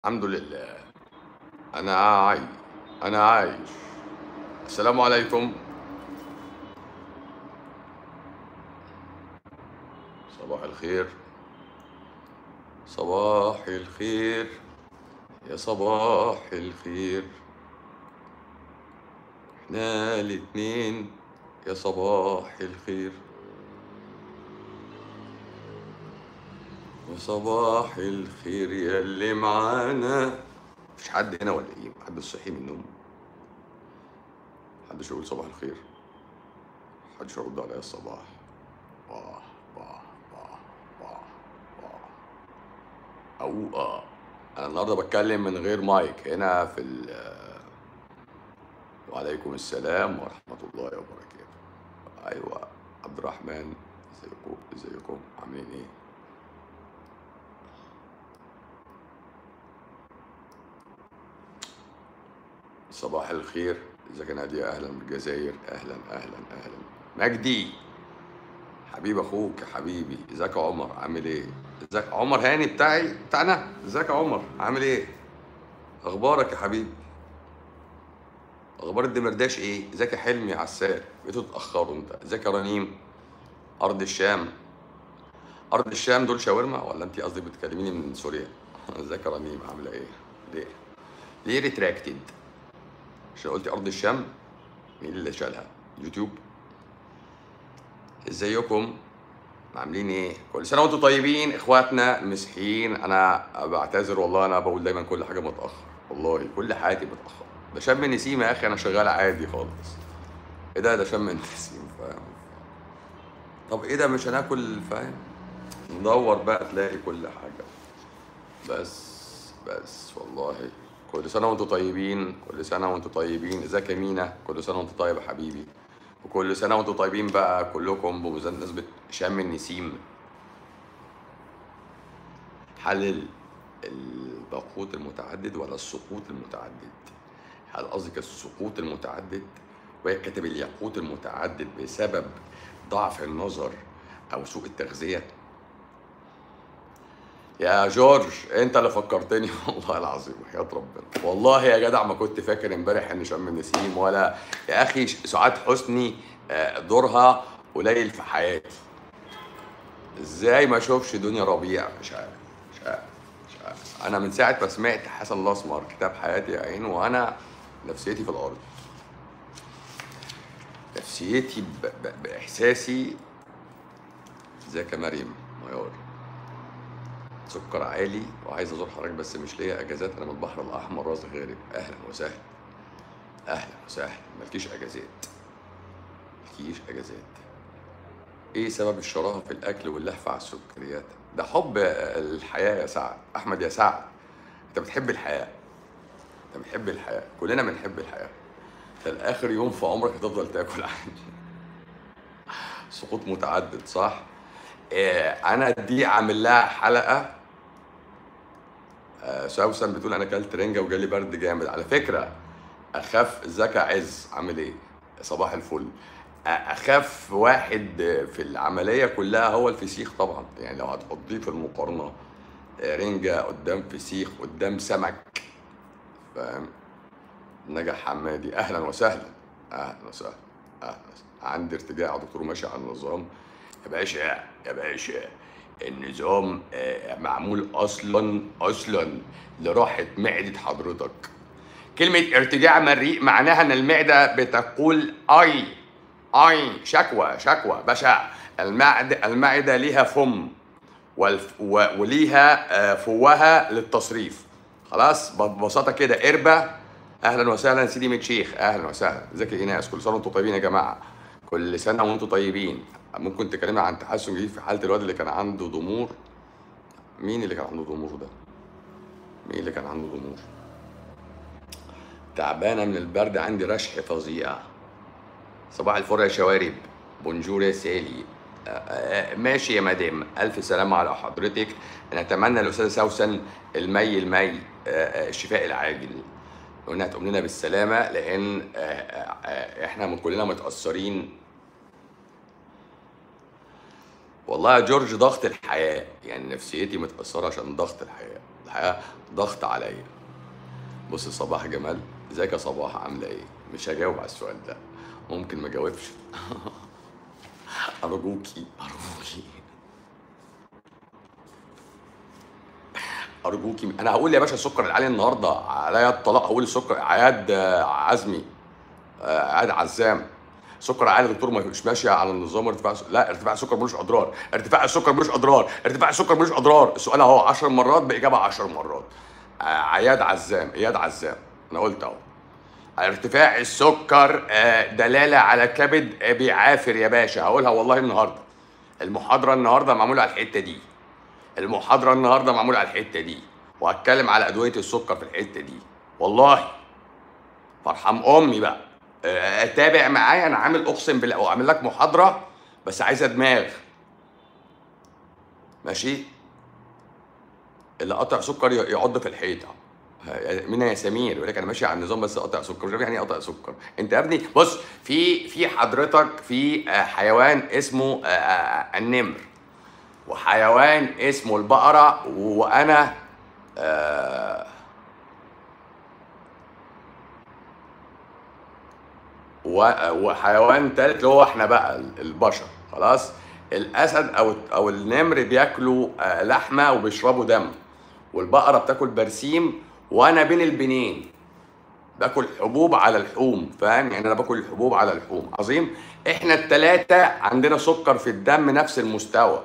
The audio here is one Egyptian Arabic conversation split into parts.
الحمد لله انا عايش انا عايش السلام عليكم صباح الخير صباح الخير يا صباح الخير احنا الاتنين يا صباح الخير يا صباح الخير يا اللي معانا مفيش حد هنا ولا ايه محدش صحي من النوم محدش يقول صباح الخير محدش يرد عليا الصباح باه باه باه باه باه او اه انا النهارده بتكلم من غير مايك هنا في ال وعليكم السلام ورحمة الله وبركاته ايوه عبد الرحمن ازيكم ازيكم عاملين ايه صباح الخير ازيك يا نادية اهلا بالجزائر اهلا اهلا اهلا مجدي حبيب اخوك يا حبيبي ازيك يا عمر عامل ايه ازيك عمر هاني بتاعي بتاعنا ازيك يا عمر عامل ايه اخبارك يا حبيبي اخبار الدمرداش ايه ازيك يا حلمي عسال بقيتوا تتاخروا انت ازيك يا رنيم ارض الشام ارض الشام دول شاورما ولا انت قصدك بتكلميني من سوريا ازيك يا رنيم عامله ايه ليه ليه ريتراكتد عشان قلتي ارض الشام مين اللي شالها يوتيوب ازيكم عاملين ايه كل سنه وانتم طيبين اخواتنا المسيحيين انا بعتذر والله انا بقول دايما كل حاجه متاخر والله كل حياتي متاخر ده شم النسيم يا اخي انا شغال عادي خالص ايه ده ده شم النسيم فاهم طب ايه ده مش هناكل فاهم ندور بقى تلاقي كل حاجه بس بس والله كل سنة وانتم طيبين كل سنة وانتم طيبين ازيك يا مينا كل سنة وانت طيب يا حبيبي وكل سنة وانتم طيبين بقى كلكم بمناسبة شم النسيم حل ال- الباقوت المتعدد ولا السقوط المتعدد هل قصدك السقوط المتعدد وهي كاتب الياقوت المتعدد بسبب ضعف النظر او سوء التغذيه يا جورج انت اللي فكرتني والله العظيم وحياة ربنا والله يا جدع ما كنت فاكر امبارح ان شم النسيم ولا يا اخي سعاد حسني آه، دورها قليل في حياتي ازاي ما اشوفش دنيا ربيع مش عارف مش عارف مش عارف انا من ساعه ما سمعت حسن الاسمر كتاب حياتي يا عين وانا نفسيتي في الارض نفسيتي ب... ب... باحساسي ازيك يا مريم ميار سكر عالي وعايز ازور حضرتك بس مش ليا اجازات انا من البحر الاحمر راس غارب اهلا وسهلا اهلا وسهلا مالكيش اجازات مالكيش اجازات ايه سبب الشراهه في الاكل واللهفه على السكريات ده حب الحياه يا سعد احمد يا سعد انت بتحب الحياه انت بتحب الحياه كلنا بنحب الحياه انت لاخر يوم في عمرك هتفضل تاكل عادي سقوط متعدد صح إيه انا دي عامل لها حلقه آه، سوسن بتقول انا اكلت رنجه وجالي برد جامد على فكره اخف ازيك يا عز عامل ايه صباح الفل أ- اخف واحد في العمليه كلها هو الفسيخ طبعا يعني لو هتحطيه في المقارنه آه، رنجه قدام فسيخ قدام سمك فاهم نجح حمادي اهلا وسهلا اهلا وسهلا اهلا وسهلا عندي ارتجاع يا دكتور ماشي على النظام يا باشا يا باشا النظام آه، معمول اصلا اصلا لراحه معده حضرتك كلمه ارتجاع مريء معناها ان المعده بتقول اي اي شكوى شكوى باشا المعده المعده ليها فم والف و- وليها آه، فوها للتصريف خلاص ببساطه كده قربه اهلا وسهلا سيدي ميت شيخ اهلا وسهلا ازيك يا ايناس كل سنه وانتم طيبين يا جماعه كل سنه وانتم طيبين ممكن تكلمنا عن تحسن جديد في حاله الواد اللي كان عنده ضمور مين اللي كان عنده ضمور ده مين اللي كان عنده ضمور تعبانه من البرد عندي رشح فظيع صباح الفل يا شوارب بونجور يا سالي آه، آه، ماشي يا مدام الف سلامه على حضرتك نتمنى الاستاذه سوسن المي المي آه، آه، الشفاء العاجل وانها تقوم لنا بالسلامه لان آه، آه، آه، احنا من كلنا متاثرين والله يا جورج ضغط الحياه يعني نفسيتي متاثره عشان ضغط الحياه الحياه ضغط عليا بص صباح جمال ازيك يا صباح عامله ايه مش هجاوب على السؤال ده ممكن ما اجاوبش ارجوكي ارجوكي ارجوكي انا هقول يا باشا السكر العالي النهارده عليا الطلاق هقول السكر عياد آه، عزمي آه، عياد عزام سكر عالي يا دكتور مش ماشي على النظام ارتفاع لا ارتفاع السكر ملوش اضرار ارتفاع السكر ملوش اضرار ارتفاع السكر ملوش اضرار السؤال اهو 10 مرات باجابه 10 مرات آه، عياد عزام اياد عزام انا قلت اهو ارتفاع السكر آه، دلاله على كبد آه، بيعافر يا باشا هقولها والله النهارده المحاضره النهارده معموله على الحته دي المحاضره النهارده معموله على الحته دي وهتكلم على ادويه السكر في الحته دي والله فرحم امي بقى آه، تابع معايا انا عامل اقسم بالله واعمل لك محاضره بس عايزه دماغ ماشي اللي قطع سكر ي- يعض في الحيطه ها، مين يا سمير يقول لك انا ماشي على النظام بس قطع سكر مش عارف يعني ايه قطع سكر انت يا ابني بص في في حضرتك في آه، حيوان اسمه آه، آه، النمر وحيوان اسمه البقره وانا آه، و- وحيوان تالت اللي هو احنا بقى البشر خلاص الاسد او او النمر بياكلوا آه، لحمه وبيشربوا دم والبقره بتاكل برسيم وانا بين البنين باكل حبوب على لحوم فاهم يعني انا باكل الحبوب على لحوم عظيم احنا التلاتة عندنا سكر في الدم نفس المستوى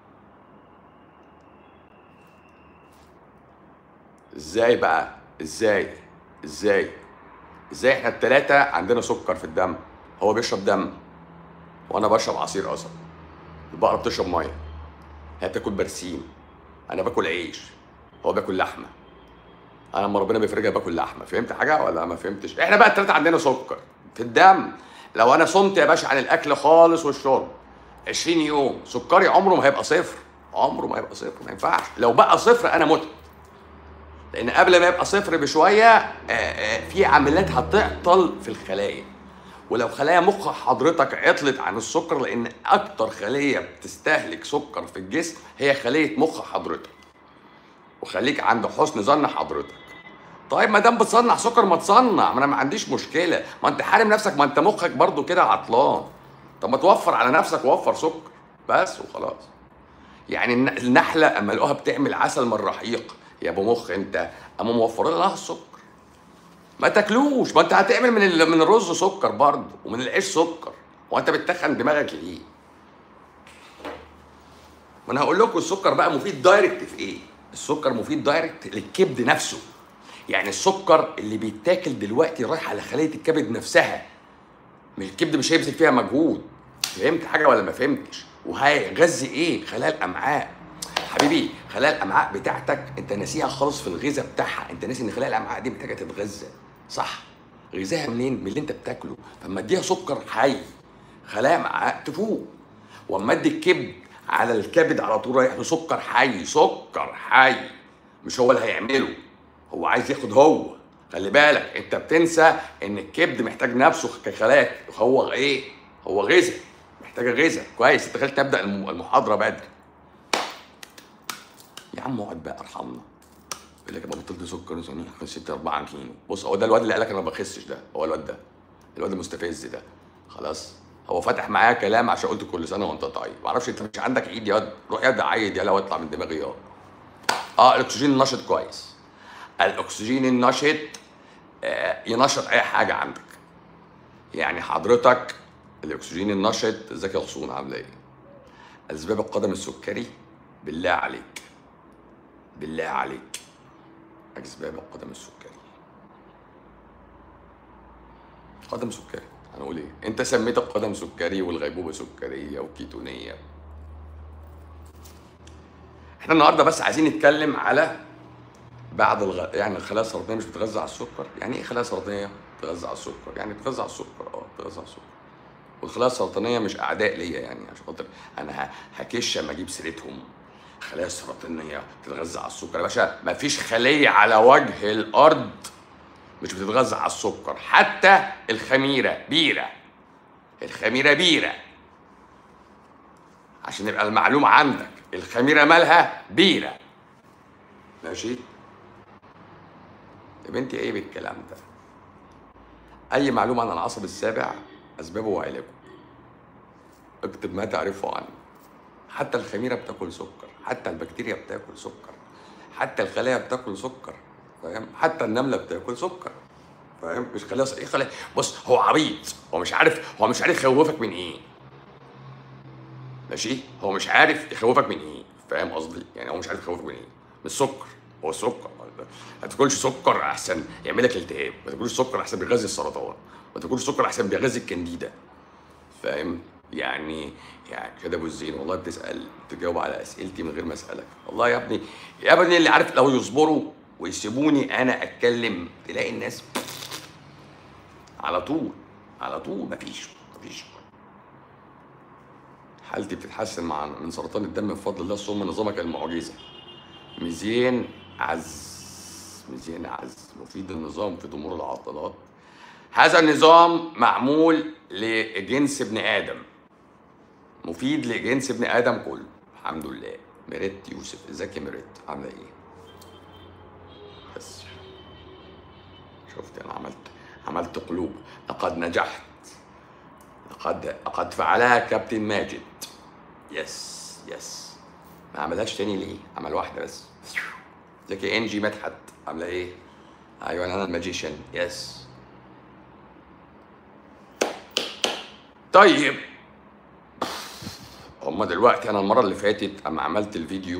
ازاي بقى ازاي ازاي ازاي احنا التلاتة عندنا سكر في الدم هو بيشرب دم وانا بشرب عصير قصب البقرة بتشرب مية هي بتاكل برسيم انا باكل عيش هو بياكل لحمة انا لما ربنا بيفرجها باكل لحمة فهمت حاجة ولا ما فهمتش احنا بقى التلاتة عندنا سكر في الدم لو انا صمت يا باشا عن الاكل خالص والشرب 20 يوم سكري عمره ما هيبقى صفر عمره ما هيبقى صفر ما ينفعش لو بقى صفر انا مت لان قبل ما يبقى صفر بشويه آه، آه، في عمليات هتعطل في الخلايا ولو خلايا مخ حضرتك عطلت عن السكر لان اكتر خليه بتستهلك سكر في الجسم هي خليه مخ حضرتك وخليك عند حسن ظن حضرتك طيب ما دام بتصنع سكر ما تصنع ما انا ما عنديش مشكله ما انت حارم نفسك ما انت مخك برضو كده عطلان طب ما توفر على نفسك ووفر سكر بس وخلاص يعني الن- النحله اما لقوها بتعمل عسل من الرحيق يا ابو مخ انت اما موفر لها السكر ما تاكلوش ما انت هتعمل من ال- من الرز سكر برضه ومن العيش سكر وانت بتتخن دماغك ليه؟ ما انا هقول لكم السكر بقى مفيد دايركت في ايه؟ السكر مفيد دايركت للكبد نفسه يعني السكر اللي بيتاكل دلوقتي رايح على خليه الكبد نفسها مش الكبد مش هيبذل فيها مجهود فهمت حاجه ولا ما فهمتش وهيغذي ايه خلايا الامعاء حبيبي خلايا الامعاء بتاعتك انت ناسيها خالص في الغذاء بتاعها انت ناسي ان خلايا الامعاء دي محتاجه تتغذى صح غذاها منين من اللي انت بتاكله فاما اديها سكر حي خلايا امعاء تفوق واما ادي الكبد على الكبد على طول رايح له سكر حي سكر حي مش هو اللي هيعمله هو عايز ياخد هو خلي بالك انت بتنسى ان الكبد محتاج نفسه كخلايا هو ايه هو غذاء محتاجه غذاء كويس انت خليت تبدا الم- المحاضره بدري يا عم اقعد بقى ارحمنا يقول لك ابقى بطلت سكر ثاني خسيت 4 كيلو بص هو ده الواد اللي قال لك انا ما بخسش ده هو الواد ده الواد المستفز ده خلاص هو فتح معايا كلام عشان قلت كل سنه وانت طيب معرفش انت مش عندك ايد ياض روح ياض عيد يلا واطلع من دماغي ياض اه الاكسجين النشط كويس الاكسجين النشط آه ينشط اي حاجه عندك يعني حضرتك الاكسجين النشط ازيك يا غصون عامله ايه اسباب القدم السكري بالله عليك بالله عليك اسباب القدم السكري قدم سكري هنقول ايه انت سميت القدم سكري والغيبوبه سكريه وكيتونيه احنا النهارده بس عايزين نتكلم على بعد الغ... يعني الخلايا السرطانيه مش بتغذى على السكر يعني ايه خلايا سرطانيه بتغذى على السكر يعني بتغذى على السكر اه بتغذى على السكر والخلايا السرطانيه مش اعداء ليا يعني عشان خاطر انا ه- هكش اما اجيب سيرتهم الخلايا السرطانيه بتتغذى على السكر يا باشا ما فيش خليه على وجه الارض مش بتتغذى على السكر حتى الخميره بيره الخميره بيره عشان يبقى المعلومه عندك الخميره مالها بيره ماشي يا بنتي ايه بالكلام ده اي معلومه عن العصب السابع اسبابه وعلاجه اكتب ما تعرفه عنه حتى الخميره بتاكل سكر حتى البكتيريا بتاكل سكر حتى الخلايا بتاكل سكر فاهم حتى النمله بتاكل سكر فاهم مش خلايا ايه خلايا بص هو عبيط هو مش عارف هو مش عارف يخوفك من ايه ماشي هو مش عارف يخوفك من ايه فاهم قصدي يعني هو مش عارف يخوفك من ايه من السكر هو السكر ما تاكلش سكر احسن يعمل لك التهاب ما تاكلش سكر احسن بيغذي السرطان ما تاكلش سكر احسن بيغذي الكنديدا فاهم يعني يعني كده ابو الزين والله بتسال تجاوب على اسئلتي من غير ما اسالك والله يا ابني يا ابني اللي عارف لو يصبروا ويسيبوني انا اتكلم تلاقي الناس على طول على طول مفيش مفيش حالتي بتتحسن مع من سرطان الدم بفضل الله ثم نظامك المعجزه ميزان عز ميزان عز مفيد النظام في ضمور العضلات هذا النظام معمول لجنس ابن ادم مفيد لجنس ابن ادم كله الحمد لله ميريت يوسف ازيك يا ميريت عامله ايه بس شفت انا عملت عملت قلوب لقد نجحت لقد لقد فعلها كابتن ماجد يس يس ما عملهاش تاني ليه عمل واحده بس ازيك يا انجي مدحت عامله ايه ايوه انا الماجيشن يس طيب هما دلوقتي انا المره اللي فاتت اما عملت الفيديو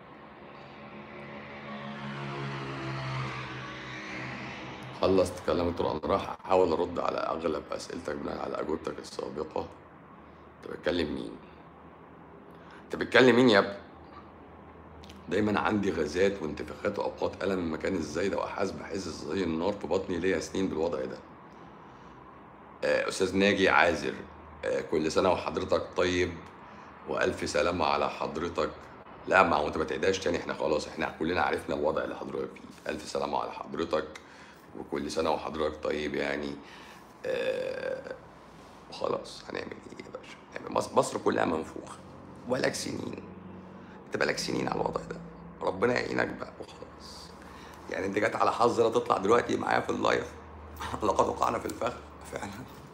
خلص تكلمت عن راح احاول ارد على اغلب اسئلتك بناء على اجوبتك السابقه انت بتكلم مين انت بتكلم مين يا ابني دايما عندي غازات وانتفاخات واوقات الم من مكان الزايده واحاس بحس زي النار في بطني ليا سنين بالوضع ده آه، استاذ ناجي عازر آه، كل سنه وحضرتك طيب والف سلامه على حضرتك لا ما هو انت ما تعيدهاش تاني احنا خلاص احنا كلنا عرفنا الوضع اللي حضرتك فيه الف سلامه على حضرتك وكل سنه وحضرتك طيب يعني آه وخلاص هنعمل ايه يا باشا يعني مصر, مصر كلها منفوخه بقالك سنين انت بقالك سنين على الوضع ده ربنا يعينك بقى وخلاص يعني انت جت على حظ لا تطلع دلوقتي معايا في اللايف لقد وقعنا في الفخ فعلا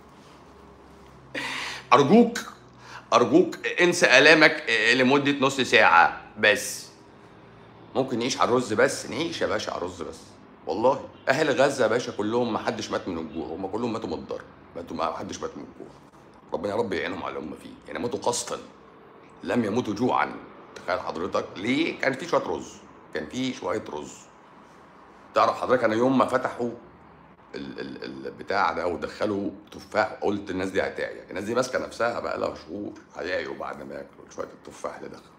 ارجوك ارجوك انسى الامك لمده نص ساعه بس ممكن نعيش على الرز بس نعيش يا باشا على الرز بس والله اهل غزه يا باشا كلهم ما حدش مات من الجوع هم كلهم ماتوا من الضرب ماتوا ما حدش مات من الجوع ربنا يا رب يعينهم على اللي هم فيه يعني ماتوا قسطا لم يموتوا جوعا تخيل حضرتك ليه كان في شويه رز كان في شويه رز تعرف حضرتك انا يوم ما فتحوا ال- ال- البتاع ده ودخلوا تفاح قلت الناس دي هتعيا الناس دي ماسكه نفسها بقى لها شهور هيعيوا بعد ما ياكلوا شويه التفاح اللي دخل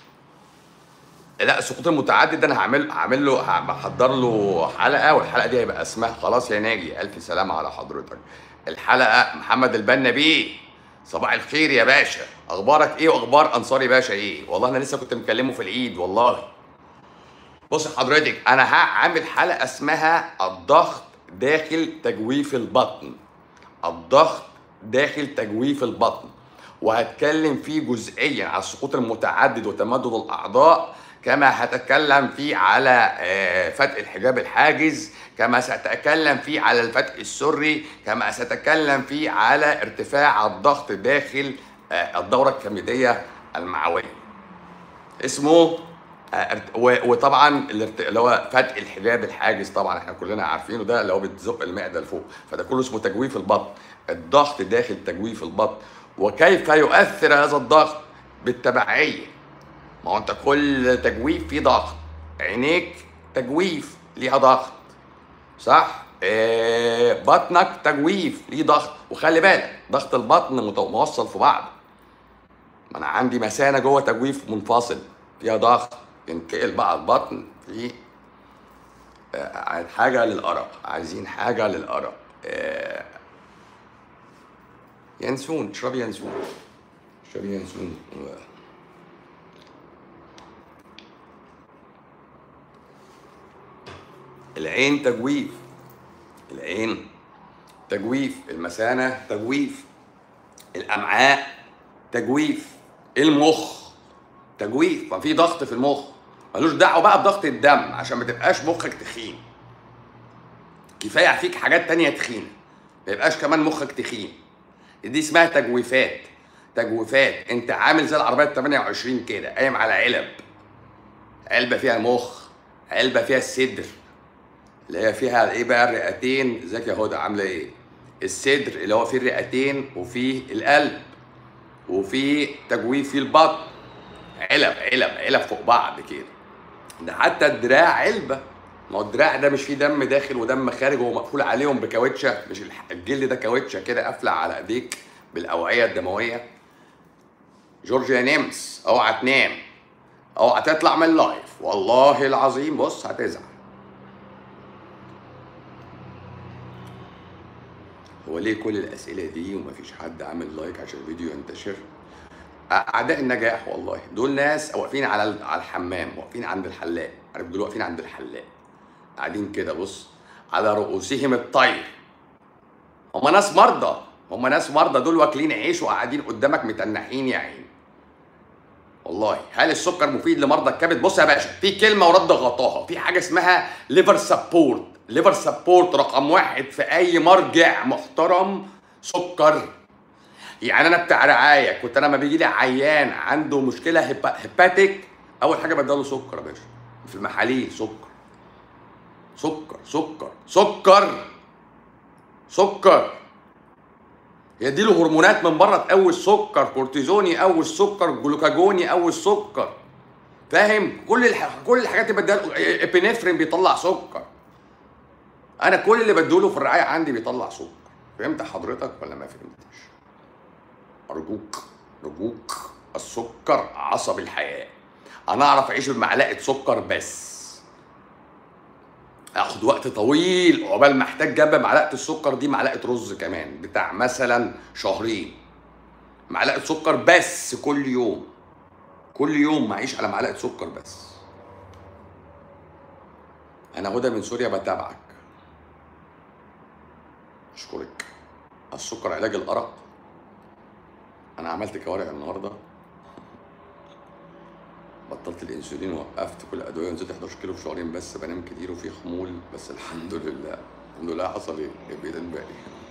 لا السقوط المتعدد ده انا هعمل هعمل له هحضر له حلقه والحلقه دي هيبقى اسمها خلاص يا ناجي الف سلامه على حضرتك الحلقه محمد البنا بيه صباح الخير يا باشا اخبارك ايه واخبار انصاري باشا ايه والله انا لسه كنت مكلمه في العيد والله بص حضرتك انا هعمل حلقه اسمها الضغط داخل تجويف البطن الضغط داخل تجويف البطن وهتكلم فيه جزئيا على السقوط المتعدد وتمدد الاعضاء كما هتكلم فيه على آه، فتح الحجاب الحاجز كما سأتكلم فيه على الفتح السري كما سأتكلم فيه على ارتفاع الضغط داخل آه، الدورة الكبدية المعوية اسمه آه، ارت- و- وطبعا الارت- اللي هو فتح الحجاب الحاجز طبعا احنا كلنا عارفينه ده اللي هو بتزق المعده لفوق فده كله اسمه تجويف البطن الضغط داخل تجويف البطن وكيف يؤثر هذا الضغط بالتبعيه ما هو انت كل تجويف فيه ضغط عينيك تجويف ليها ضغط صح آه بطنك تجويف ليه ضغط وخلي بالك ضغط البطن مت- موصل في بعض ما انا عندي مثانه جوه تجويف منفصل فيها ضغط ينتقل بقى البطن في آه، حاجه للارق عايزين حاجه للارق آه، ينسون اشربي ينسون اشربي ينسون العين تجويف العين تجويف المثانه تجويف الامعاء تجويف المخ تجويف ففي ضغط في المخ ملوش دعوه بقى بضغط الدم عشان ما تبقاش مخك تخين كفايه فيك حاجات تانية تخينه ما يبقاش كمان مخك تخين دي اسمها تجويفات تجويفات انت عامل زي العربيه ال 28 كده قايم على علب علبه فيها المخ علبه فيها الصدر اللي هي فيها ايه بقى الرئتين ازيك يا هدى عامله ايه الصدر اللي هو فيه الرئتين وفيه القلب وفيه تجويف فيه البطن علب علب علب فوق بعض كده ده حتى الدراع علبه ما هو الدراع ده مش فيه دم داخل ودم خارج وهو مقفول عليهم بكاوتشه مش الح- الجلد ده كاوتشه كده قافله على ايديك بالاوعيه الدمويه جورجيا نمس اوعى تنام اوعى تطلع من اللايف والله العظيم بص هتزعل هو ليه كل الاسئله دي ومفيش حد عامل لايك عشان الفيديو ينتشر اعداء النجاح والله دول ناس واقفين على ال- على الحمام واقفين عند الحلاق عارف دول واقفين عند الحلاق قاعدين كده بص على رؤوسهم الطير هم ناس مرضى هم ناس مرضى دول واكلين عيش وقاعدين قدامك متنحين يا عيني والله هل السكر مفيد لمرضى الكبد بص يا باشا في كلمه ورد غطاها في حاجه اسمها ليفر سبورت ليفر سبورت رقم واحد في اي مرجع محترم سكر يعني انا بتاع رعايه كنت انا لما بيجي لي عيان عنده مشكله هيبا- هيباتيك اول حاجه بديله سكر يا باشا في المحاليل سكر سكر سكر سكر سكر يديله هرمونات من بره تقوي السكر كورتيزون يقوي السكر جلوكاجون يقوي السكر فاهم كل الح... كل الحاجات اللي بديها له- ابينفرين بيطلع سكر انا كل اللي بديله في الرعايه عندي بيطلع سكر فهمت حضرتك ولا ما فهمتش ارجوك ارجوك السكر عصب الحياه انا اعرف اعيش بمعلقه سكر بس اخد وقت طويل عقبال ما احتاج جنب معلقه السكر دي معلقه رز كمان بتاع مثلا شهرين معلقه سكر بس كل يوم كل يوم معيش على معلقه سكر بس انا هدى من سوريا بتابعك اشكرك السكر علاج الارق انا عملت كوارع النهارده بطلت الانسولين ووقفت كل الادويه ونزلت 11 كيلو في شهرين بس بنام كتير وفي خمول بس الحمد لله الحمد لله حصل ايه بايد الباقي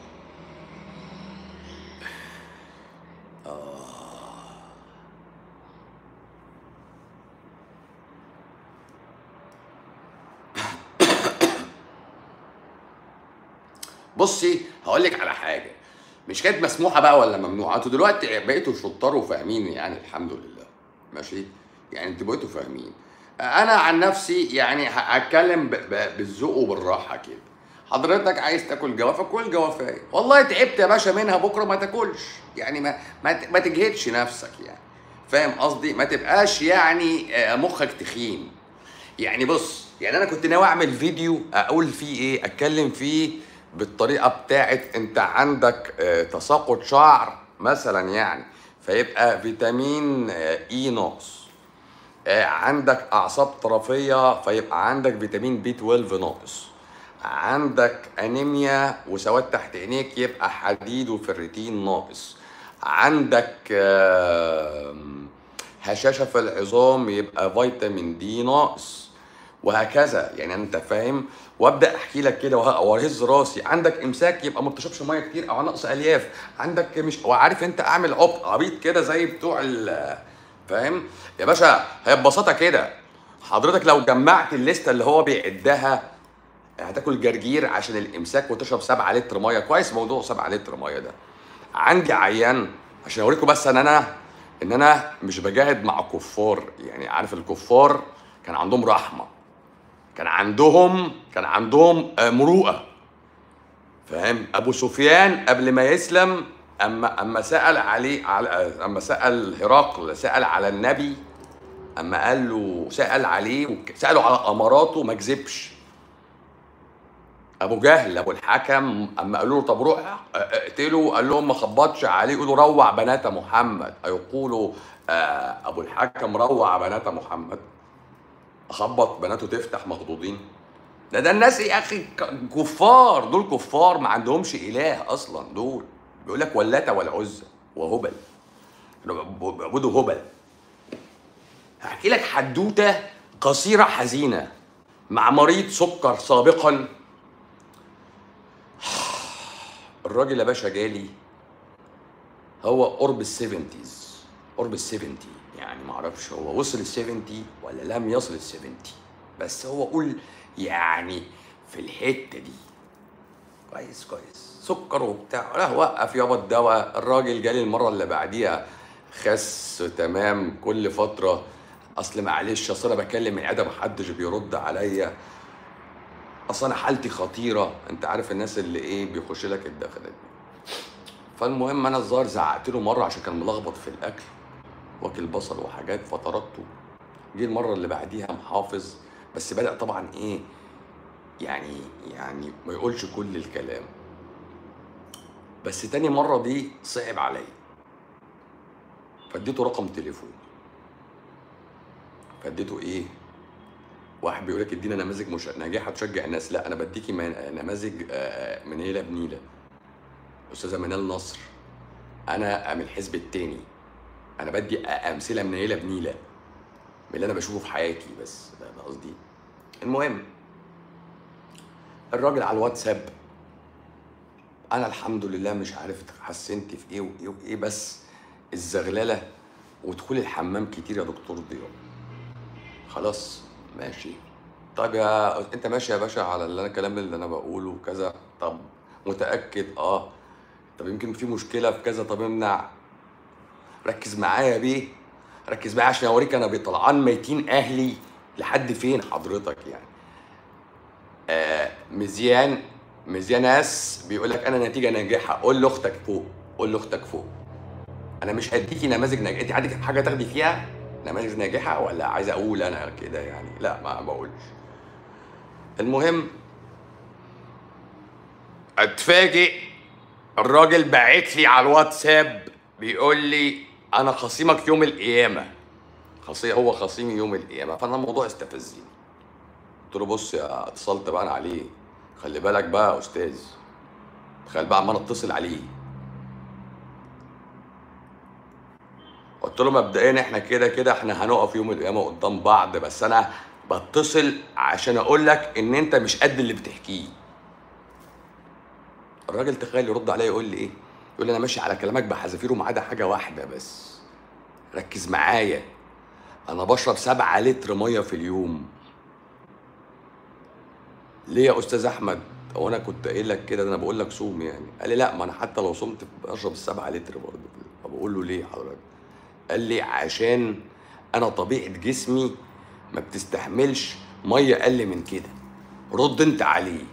بصي هقول لك على حاجه مش كانت مسموحه بقى ولا ممنوعه انتوا دلوقتي بقيتوا شطار وفاهمين يعني الحمد لله ماشي يعني انتوا بقيتوا فاهمين انا عن نفسي يعني ه- هتكلم ب- ب- بالذوق وبالراحه كده حضرتك عايز تاكل جوافه كل جوافايه والله تعبت يا باشا منها بكره ما تاكلش يعني ما ما, ت- ما تجهدش نفسك يعني فاهم قصدي ما تبقاش يعني آه، مخك تخين يعني بص يعني انا كنت ناوي اعمل فيديو اقول فيه ايه اتكلم فيه بالطريقه بتاعت انت عندك آه، تساقط شعر مثلا يعني فيبقى فيتامين آه، اي ناقص آه، عندك اعصاب طرفيه فيبقى عندك فيتامين بي 12 ناقص عندك انيميا وسواد تحت عينيك يبقى حديد وفيريتين ناقص عندك آم، هشاشه في العظام يبقى فيتامين دي ناقص وهكذا يعني انت فاهم وابدا احكي لك كده وه- واهز راسي عندك امساك يبقى ما بتشربش ميه كتير او نقص الياف عندك مش وعارف انت اعمل عبط عبيط كده زي بتوع ال فاهم يا باشا هي ببساطه كده حضرتك لو جمعت الليسته اللي هو بيعدها هتاكل جرجير عشان الامساك وتشرب 7 لتر ميه كويس موضوع 7 لتر ميه ده عندي عيان عشان اوريكم بس ان انا ان انا مش بجاهد مع كفار يعني عارف الكفار كان عندهم رحمه كان عندهم كان عندهم آه، مروءه فاهم ابو سفيان قبل ما يسلم اما اما سال عليه على اما سال هرقل سال على النبي اما قال له سال عليه وك- ساله على اماراته ما كذبش ابو جهل ابو الحكم اما قالوا له طب روح اه، اقتله قال لهم ما خبطش عليه يقولوا روع بنات محمد هيقولوا آه، ابو الحكم روع بنات محمد اخبط بناته تفتح مخضوضين ده ده الناس يا اخي ك- كفار دول كفار ما عندهمش اله اصلا دول بيقول لك ولات والعزى وهبل كانوا بيعبدوا هبل هحكي لك حدوته قصيره حزينه مع مريض سكر سابقا الراجل يا باشا جالي هو قرب السيفنتيز قرب السيفنتي يعني معرفش هو وصل السيفنتي ولا لم يصل السيفنتي بس هو قول يعني في الحته دي كويس كويس سكر وبتاع لا وقف يابا الدواء الراجل جالي المره اللي بعديها خس تمام كل فتره اصل معلش اصل انا بكلم العياده محدش بيرد عليا اصل انا حالتي خطيره انت عارف الناس اللي ايه بيخش لك الدخله دي فالمهم انا الظاهر زعقت له مره عشان كان ملخبط في الاكل واكل بصل وحاجات فطردته جه المره اللي بعديها محافظ بس بدا طبعا ايه يعني يعني ما يقولش كل الكلام بس تاني مره دي صعب عليا فاديته رقم تليفون فاديته ايه واحد بيقول لك ادينا نماذج مش ناجحه تشجع الناس لا انا بديكي من- نماذج آه، من هيله بنيله استاذه منال نصر انا من الحزب التاني انا بدي امثله من هيله بنيله من اللي انا بشوفه في حياتي بس ده ده قصدي المهم الراجل على الواتساب انا الحمد لله مش عارف حسنت في ايه وايه وايه بس الزغلله ودخول الحمام كتير يا دكتور ضياء خلاص ماشي طب يا انت ماشي يا باشا على اللي انا الكلام اللي انا بقوله وكذا طب متاكد اه طب يمكن في مشكله في كذا طب امنع ركز معايا بيه ركز معايا عشان اوريك انا بطلعان ميتين اهلي لحد فين حضرتك يعني آه مزيان مزيان ناس بيقول لك انا نتيجه ناجحه قول لاختك فوق قول لاختك فوق انا مش هديكي نماذج ناجحه انت عندك حاجه تاخدي فيها نماذج ناجحه ولا عايز اقول انا كده يعني لا ما بقولش المهم اتفاجئ الراجل باعت لي على الواتساب بيقول لي انا خصيمك يوم القيامه خصي هو خصيمي يوم القيامه فانا الموضوع استفزني قلت له بص يا اتصلت بقى انا عليه خلي بالك بقى يا استاذ تخيل بقى عمال اتصل عليه قلت له مبدئيا احنا كده كده احنا هنقف يوم القيامه قدام بعض بس انا بتصل عشان اقول لك ان انت مش قد اللي بتحكيه الراجل تخيل يرد عليا يقول لي ايه يقول لي انا ماشي على كلامك بحذافير وما عدا حاجه واحده بس ركز معايا انا بشرب سبعة لتر ميه في اليوم ليه يا استاذ احمد هو انا كنت قايل لك كده ده انا بقول لك صوم يعني قال لي لا ما انا حتى لو صمت بشرب السبعة لتر برضه فبقول له ليه حضرتك قال لي عشان انا طبيعه جسمي ما بتستحملش ميه اقل من كده رد انت عليه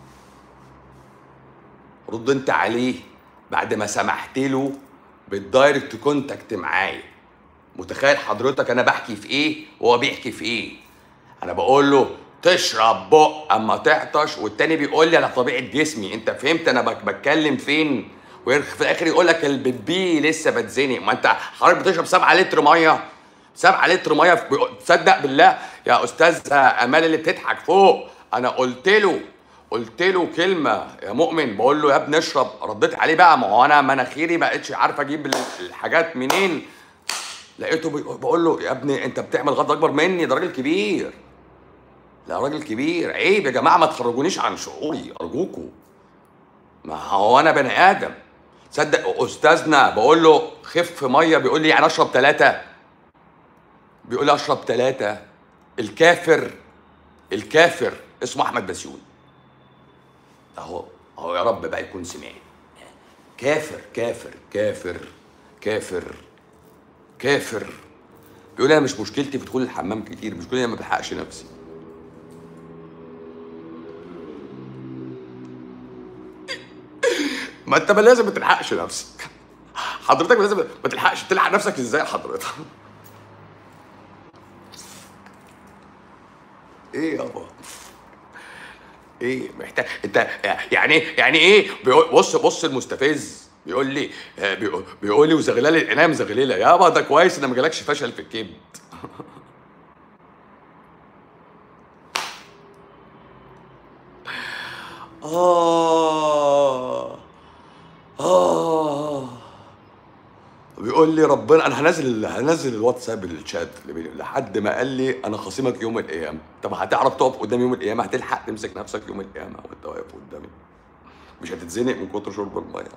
رد انت عليه بعد ما سمحت له بالدايركت كونتاكت معايا متخيل حضرتك انا بحكي في ايه وهو بيحكي في ايه انا بقول له تشرب بق اما تعطش والتاني بيقول لي انا طبيعه جسمي انت فهمت انا بك- بتكلم فين وفي الاخر يقول لك البيبي لسه بتزنق ما انت حضرتك بتشرب 7 لتر ميه 7 لتر ميه في- تصدق بالله يا استاذ امال اللي بتضحك فوق انا قلت له قلت له كلمه يا مؤمن بقول له يا ابني اشرب رديت عليه بقى ما هو انا مناخيري ما بقتش عارف اجيب ال- الحاجات منين لقيته بي- بقول له يا ابني انت بتعمل غلط اكبر مني ده راجل كبير لا راجل كبير عيب يا جماعه ما تخرجونيش عن شعوري ارجوكوا ما هو انا بني ادم تصدق استاذنا بقول له خف ميه بيقول لي يعني اشرب ثلاثه بيقول لي اشرب ثلاثه الكافر الكافر اسمه احمد بسيوني اهو اهو يا رب بقى يكون سمعني كافر كافر كافر كافر كافر بيقول لي انا مش مشكلتي في دخول الحمام كتير مشكلتي انا ما بلحقش نفسي ما انت ما لازم ما تلحقش نفسك حضرتك لازم ما تلحقش تلحق نفسك ازاي حضرتك ايه يابا ايه محتاج انت يعني ايه يعني ايه بيقول بص بص المستفز بيقول لي آه، بيقول, بيقول لي وزغلله العنايه مزغلله يابا ده كويس ان ما جالكش فشل في الكبد آه آه بيقول لي ربنا انا هنزل هنزل الواتساب الشات اللي بيني لحد ما قال لي انا خصيمك يوم القيامه طب هتعرف تقف قدام يوم القيامه هتلحق تمسك نفسك يوم القيامه وانت واقف قدامي مش هتتزنق من كتر شرب الميه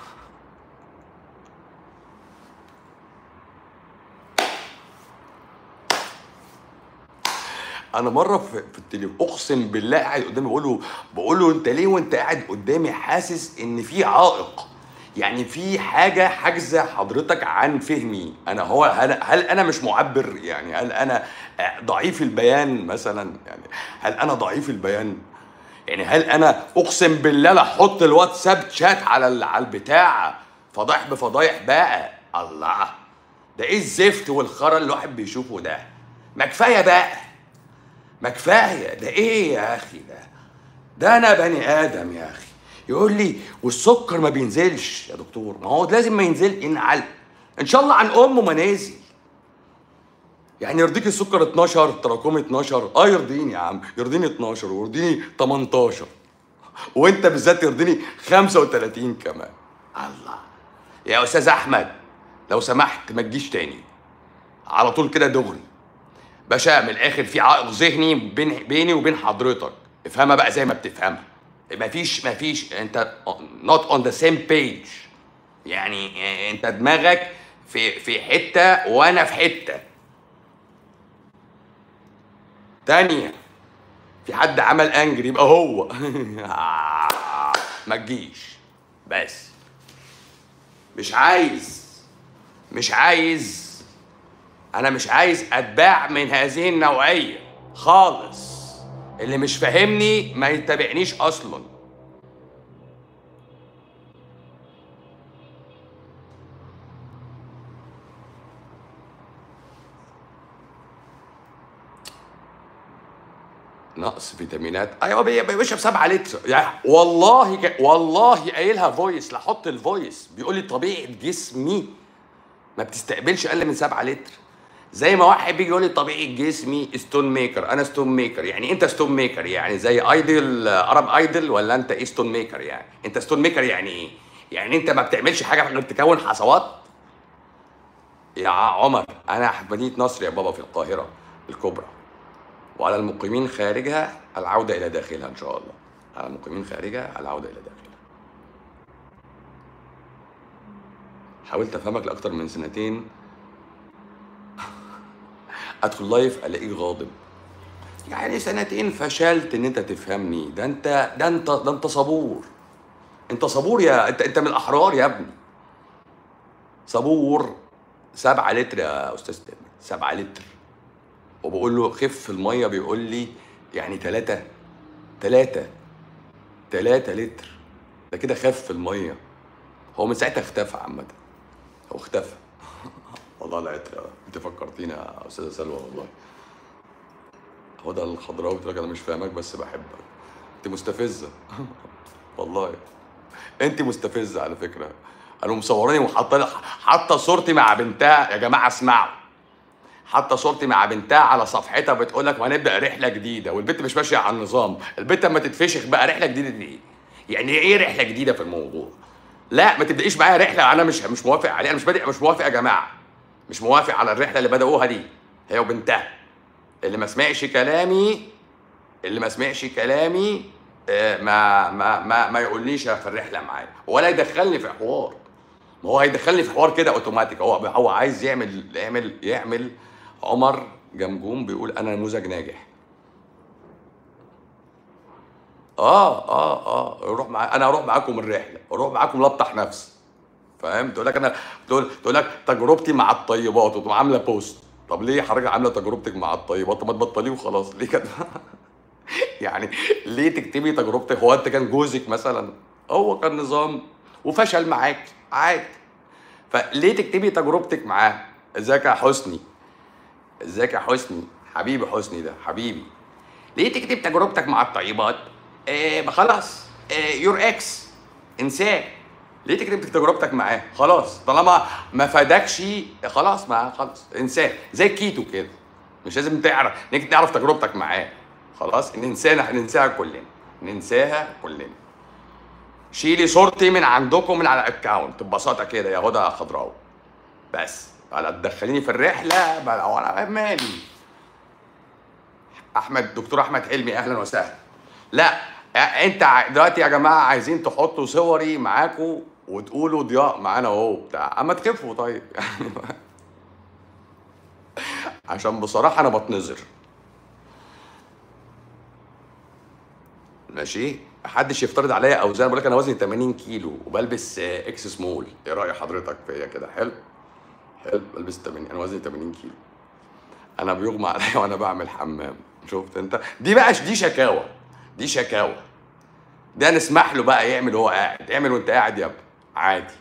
انا مره في, في التليفون اقسم بالله قاعد قدامي بقول له بقول له انت ليه وانت قاعد قدامي حاسس ان في عائق يعني في حاجه حاجزه حضرتك عن فهمي انا هو هل, هل انا مش معبر يعني هل انا ضعيف البيان مثلا يعني هل انا ضعيف البيان يعني هل انا اقسم بالله لا احط الواتساب شات على ال- على البتاع فضايح بفضايح بقى الله ده ايه الزفت والخرا اللي الواحد بيشوفه ده ما كفايه بقى ما كفايه ده ايه يا اخي ده ده انا بني ادم يا اخي يقول لي والسكر ما بينزلش يا دكتور ما هو لازم ما ينزل ينعل ان شاء الله عن امه ما نازل يعني يرضيك السكر 12 تراكمي 12 اه يرضيني يا عم يرضيني 12 ويرضيني 18 وانت بالذات يرضيني 35 كمان الله يا استاذ احمد لو سمحت ما تجيش تاني على طول كده دغري باشا من الاخر في عائق ذهني بين بيني وبين حضرتك افهمها بقى زي ما بتفهمها مفيش مفيش انت not on the same page يعني انت دماغك في في حته وانا في حته تانية في حد عمل انجري يبقى هو ما تجيش بس مش عايز مش عايز انا مش عايز اتباع من هذه النوعيه خالص اللي مش فاهمني ما يتابعنيش اصلا نقص فيتامينات ايوه بي- بيشرب 7 لتر يعني والله ك... والله قايلها فويس لاحط الفويس بيقول لي طبيعه جسمي ما بتستقبلش اقل من 7 لتر زي ما واحد بيجي يقول لي طبيعه جسمي ستون ميكر انا ستون ميكر يعني انت ستون ميكر يعني زي ايدل ارب ايدل ولا انت ايه ستون ميكر يعني انت ستون ميكر يعني ايه يعني انت ما بتعملش حاجه غير تكون حصوات يا عمر انا في مدينه نصر يا بابا في القاهره الكبرى وعلى المقيمين خارجها العوده الى داخلها ان شاء الله على المقيمين خارجها العوده الى داخلها حاولت افهمك لاكتر من سنتين ادخل لايف الاقيك غاضب يعني سنتين فشلت ان انت تفهمني ده انت ده انت ده انت صبور انت صبور يا انت انت من الاحرار يا ابني صبور سبعة لتر يا استاذ تامر سبعة لتر وبقول له خف الميه بيقول لي يعني ثلاثة ثلاثة ثلاثة لتر ده كده خف الميه هو من ساعتها اختفى عامة هو اختفى والله العطر انت فكرتيني يا استاذه سلوى والله هدى الخضراوي بتقول لك انا مش فاهمك بس بحبك انت مستفزه والله انت مستفزه على فكره قالوا مصوراني وحاطه حاطه صورتي مع بنتها يا جماعه اسمعوا حاطه صورتي مع بنتها على صفحتها بتقول لك وهنبدا رحله جديده والبنت مش ماشيه على النظام البنت اما تتفشخ بقى رحله جديده دي إيه؟ يعني ايه رحله جديده في الموضوع لا ما تبدايش معايا رحله انا مش مش موافق عليها انا مش بادئ مش موافق يا جماعه مش موافق على الرحله اللي بدأوها دي هي وبنتها اللي ما سمعش كلامي اللي ما سمعش كلامي آه، ما ما ما ما يقوليش في الرحله معايا ولا يدخلني في حوار ما هو هيدخلني في حوار كده اوتوماتيك هو هو عايز يعمل يعمل يعمل عمر جمجوم بيقول انا نموذج ناجح اه اه اه روح مع انا اروح معاكم الرحله اروح معاكم لطح نفسي فاهم تقول لك انا تقول تقول لك تجربتي مع الطيبات وتقوم عامله بوست طب ليه حضرتك عامله تجربتك مع الطيبات طب ما تبطليه وخلاص ليه كده يعني ليه تكتبي تجربتك هو انت كان جوزك مثلا هو كان نظام وفشل معاك عادي فليه تكتبي تجربتك معاه ازيك يا حسني ازيك يا حسني حبيبي حسني ده حبيبي ليه تكتب تجربتك مع الطيبات إيه خلاص إيه يور اكس انساه ليه تكتب تجربتك معاه خلاص طالما ما فادكش خلاص ما خلاص انساه زي الكيتو كده مش لازم تعرف انك تعرف تجربتك معاه خلاص ننساها ننساها كلنا ننساها كلنا شيلي صورتي من عندكم من على الاكونت ببساطه كده يا هدى خضراوي بس ولا تدخليني في الرحله بلا ولا مالي احمد دكتور احمد حلمي اهلا وسهلا لا انت ع- دلوقتي يا جماعه عايزين تحطوا صوري معاكم وتقولوا ضياء معانا اهو بتاع اما تخفوا طيب يعني عشان بصراحه انا بتنظر ماشي محدش يفترض عليا اوزان بقول لك انا وزني 80 كيلو وبلبس آه، اكس سمول ايه راي حضرتك فيا كده حلو حلو بلبس 80 انا وزني 80 كيلو انا بيغمى عليا وانا بعمل حمام شفت انت دي بقى دي شكاوى دي شكاوى ده نسمح له بقى يعمل وهو قاعد اعمل وانت قاعد يا ابني عادي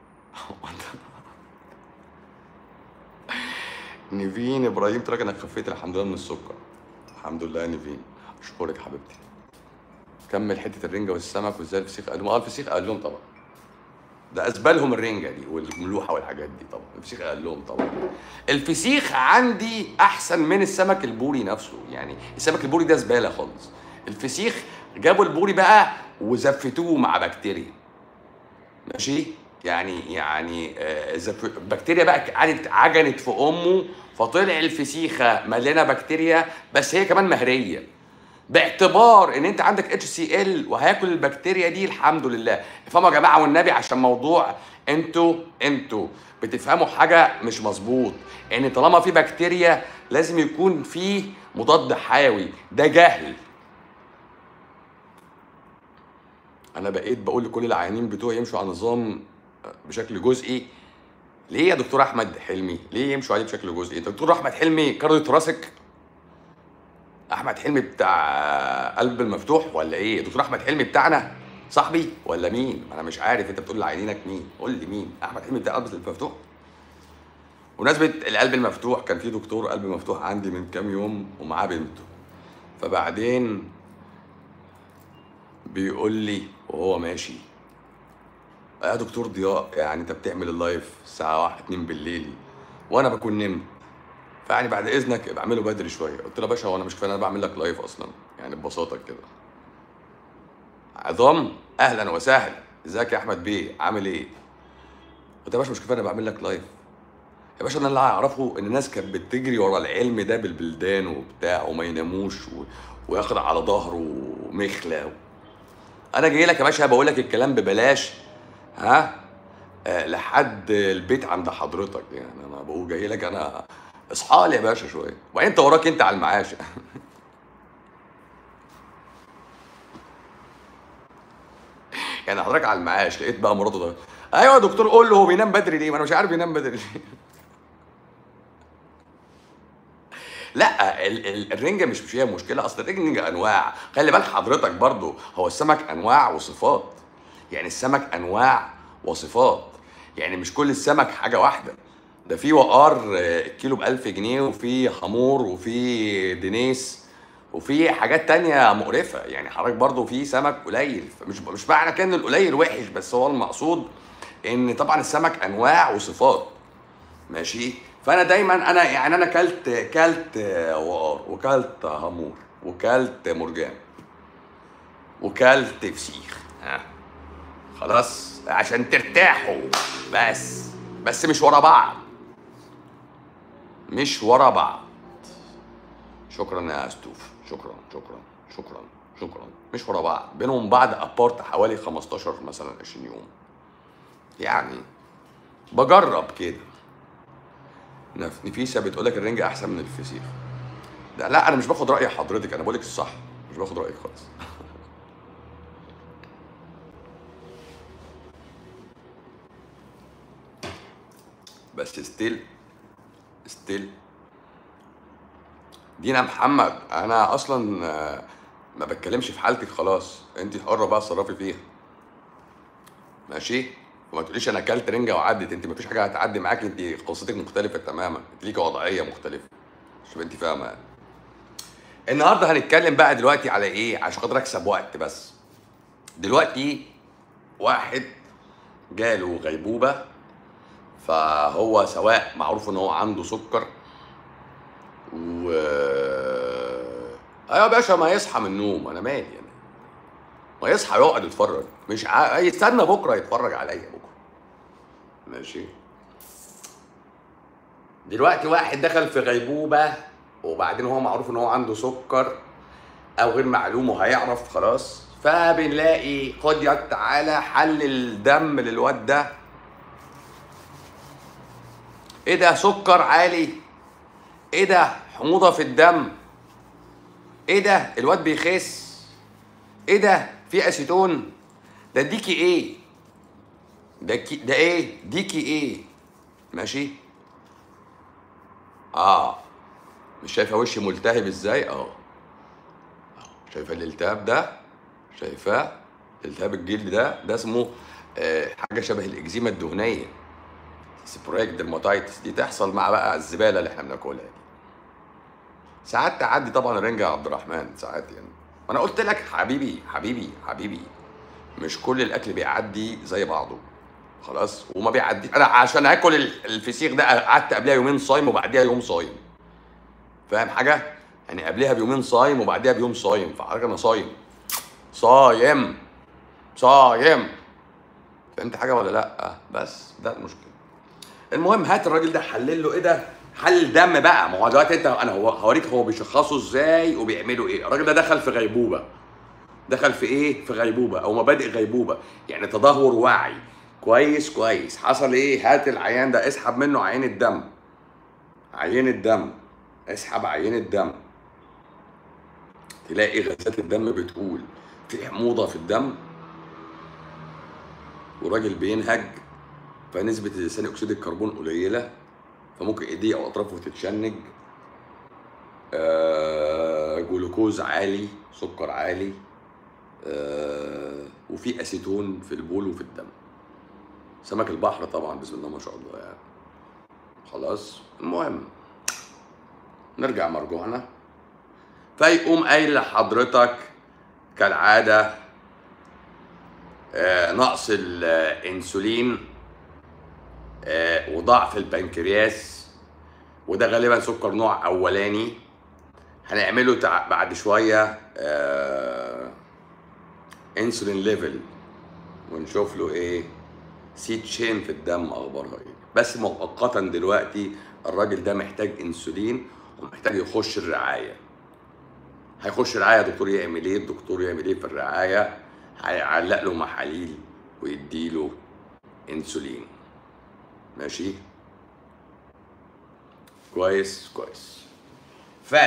نيفين ابراهيم تراك انا خفيت الحمد لله من السكر الحمد لله يا نيفين اشكرك حبيبتي كمل حته الرنجه والسمك وازاي الفسيخ قال لهم اه الفسيخ قال لهم طبعا ده اسبالهم الرنجه دي والملوحه والحاجات دي طبعا الفسيخ قال لهم طبعا الفسيخ عندي احسن من السمك البوري نفسه يعني السمك البوري ده زباله خالص الفسيخ جابوا البوري بقى وزفتوه مع بكتيريا ماشي يعني يعني آه، زف- البكتيريا بقى قعدت عجنت في امه فطلع الفسيخه مليانه بكتيريا بس هي كمان مهريه باعتبار ان انت عندك اتش سي ال وهياكل البكتيريا دي الحمد لله افهموا يا جماعه والنبي عشان موضوع انتوا انتوا بتفهموا حاجه مش مظبوط ان طالما في بكتيريا لازم يكون في مضاد حيوي ده جهل انا بقيت بقول لكل العيانين بتوعي يمشوا على نظام بشكل جزئي ليه يا دكتور احمد حلمي ليه يمشوا عليه بشكل جزئي دكتور احمد حلمي كارديو راسك احمد حلمي بتاع قلب المفتوح ولا ايه دكتور احمد حلمي بتاعنا صاحبي ولا مين انا مش عارف انت بتقول لعينينك مين قول لي مين احمد حلمي بتاع قلب المفتوح بمناسبة القلب المفتوح كان في دكتور قلب مفتوح عندي من كام يوم ومعاه بنته فبعدين بيقول لي وهو ماشي يا دكتور ضياء يعني انت بتعمل اللايف الساعة 1 2 بالليل وانا بكون نمت فيعني بعد اذنك ابقى اعمله بدري شويه قلت له يا باشا هو انا مش كفايه إن انا بعمل لك لايف اصلا يعني ببساطه كده عظام اهلا وسهلا ازيك يا احمد بيه عامل ايه قلت له يا باشا مش كفايه إن انا بعمل لك لايف يا باشا انا اللي اعرفه ان الناس كانت بتجري ورا العلم ده بالبلدان وبتاع وما يناموش و... وياخد على ظهره مخله انا جاي لك يا باشا بقول لك الكلام ببلاش ها آه لحد البيت عند حضرتك يعني انا بقول جاي لك انا اصحى لي يا باشا شويه وبعدين انت وراك انت على المعاش يعني حضرتك على المعاش لقيت بقى مراته ده ايوه يا دكتور قول له هو بينام بدري ليه ما انا مش عارف ينام بدري ليه لا ال- ال- الرنجه مش مش هي مشكله اصل الرنجه انواع خلي بال حضرتك برضو هو السمك انواع وصفات يعني السمك انواع وصفات يعني مش كل السمك حاجه واحده ده في وقار آه، الكيلو ب 1000 جنيه وفي حمور وفي دنيس وفي حاجات تانية مقرفة يعني حضرتك برضو في سمك قليل مش مش معنى كده ان القليل وحش بس هو المقصود ان طبعا السمك انواع وصفات ماشي فانا دايما انا يعني انا كلت كلت وقار وكلت هامور وكلت مرجان وكلت فسيخ ها خلاص عشان ترتاحوا بس بس مش ورا بعض مش ورا بعض شكرا يا استوف شكرا شكرا شكرا شكرا مش ورا بعض بينهم بعض ابارت حوالي 15 مثلا 20 يوم يعني بجرب كده نف- نفيسه بتقول لك الرنجة احسن من الفسيخ لا لا انا مش باخد راي حضرتك انا بقول لك الصح مش باخد رايك خالص بس ستيل ستيل دينا محمد انا اصلا آه، ما بتكلمش في حالتك خلاص انت حره بقى تصرفي فيها ماشي وما تقوليش انا اكلت رنجه وعدت انت ما فيش حاجه هتعدي معاك انت قصتك مختلفه تماما انت ليكي وضعيه مختلفه شوف انت فاهمه يعني. النهارده هنتكلم بقى دلوقتي على ايه عشان خاطر اكسب وقت بس دلوقتي واحد جاله غيبوبه فهو سواء معروف ان هو عنده سكر و ايوه يا باشا ما يصحى من النوم انا مالي يعني ما يصحى يقعد يتفرج مش ع... يستنى بكره يتفرج عليا بكره ماشي دلوقتي واحد دخل في غيبوبه وبعدين هو معروف ان هو عنده سكر او غير معلوم وهيعرف خلاص فبنلاقي خد يا تعالى حل الدم للواد ده ايه ده سكر عالي ايه ده حموضه في الدم ايه ده الواد بيخس ايه ده في اسيتون ده ديكي ايه ده كي ده ايه ديكي ايه ماشي اه مش شايفه وشي ملتهب ازاي اه شايفه الالتهاب ده شايفاه التهاب الجلد ده ده اسمه آه حاجه شبه الاكزيما الدهنيه سبرايك درماتايتس دي تحصل مع بقى الزباله اللي احنا بناكلها دي ساعات تعدي طبعا الرنجة يا عبد الرحمن ساعات يعني ما انا قلت لك حبيبي حبيبي حبيبي مش كل الاكل بيعدي زي بعضه خلاص وما بيعدي انا عشان اكل ال- الفسيخ ده قعدت قبلها يومين صايم وبعديها يوم صايم فاهم حاجه يعني قبلها بيومين صايم وبعديها بيوم صايم فحضرتك انا صايم صايم صايم فهمت حاجه ولا لا بس ده المشكله المهم هات الراجل ده حلل له ايه ده حل دم بقى ما هو دلوقتي انت انا هو هوريك هو بيشخصه ازاي وبيعملوا ايه الراجل ده دخل في غيبوبه دخل في ايه في غيبوبه او مبادئ غيبوبه يعني تدهور وعي كويس كويس حصل ايه هات العيان ده اسحب منه عين الدم عين الدم اسحب عين الدم تلاقي غازات الدم بتقول في حموضه في الدم وراجل بينهج فنسبة ثاني أكسيد الكربون قليلة فممكن إيديه أو أطرافه تتشنج آه، جلوكوز عالي سكر عالي آه، وفي أسيتون في البول وفي الدم سمك البحر طبعا بسم الله ما شاء الله يعني خلاص المهم نرجع مرجوعنا فيقوم قايل لحضرتك كالعادة آه، نقص الانسولين آه، وضعف البنكرياس وده غالبا سكر نوع اولاني هنعمله تع- بعد شويه آه، انسولين ليفل ونشوف له ايه سي تشين في الدم اخبارها ايه بس مؤقتا دلوقتي الراجل ده محتاج انسولين ومحتاج يخش الرعايه هيخش رعايه دكتور يعمل ايه الدكتور يعمل ايه في الرعايه هيعلق له محاليل ويديله انسولين ماشي كويس كويس ف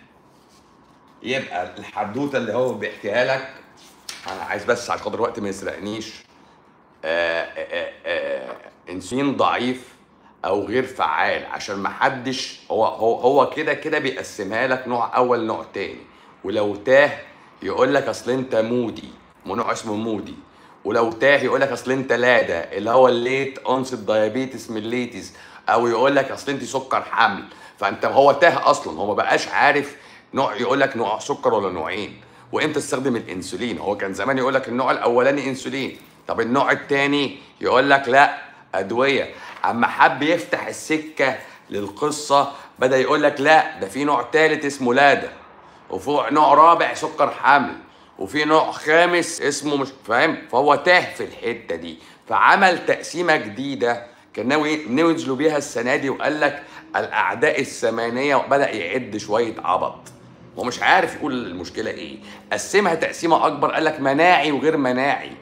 يبقى الحدوته اللي هو بيحكيها لك انا عايز بس عشان خاطر الوقت ما يسرقنيش آه، آه، آه، انسولين ضعيف او غير فعال عشان ما حدش هو هو هو كده كده بيقسمها لك نوع اول نوع تاني ولو تاه يقول لك اصل انت مودي مو نوع اسمه مودي ولو تاه يقول لك اصل انت لادا اللي هو الليت اونست دايابيتس ميليتس او يقول لك اصل انت سكر حمل فانت هو تاه اصلا هو ما بقاش عارف نوع يقول لك نوع سكر ولا نوعين وامتى تستخدم الانسولين هو كان زمان يقول لك النوع الاولاني انسولين طب النوع الثاني يقول لك لا ادويه اما حب يفتح السكه للقصه بدا يقول لك لا ده في نوع ثالث اسمه لادا وفي نوع رابع سكر حمل وفي نوع خامس اسمه مش فاهم فهو تاه في الحته دي فعمل تقسيمه جديده كان ناوي ناوي ينزلوا بيها السنه دي وقال لك الاعداء الثمانيه وبدا يعد شويه عبط هو مش عارف يقول المشكله ايه قسمها تقسيمه اكبر قال لك مناعي وغير مناعي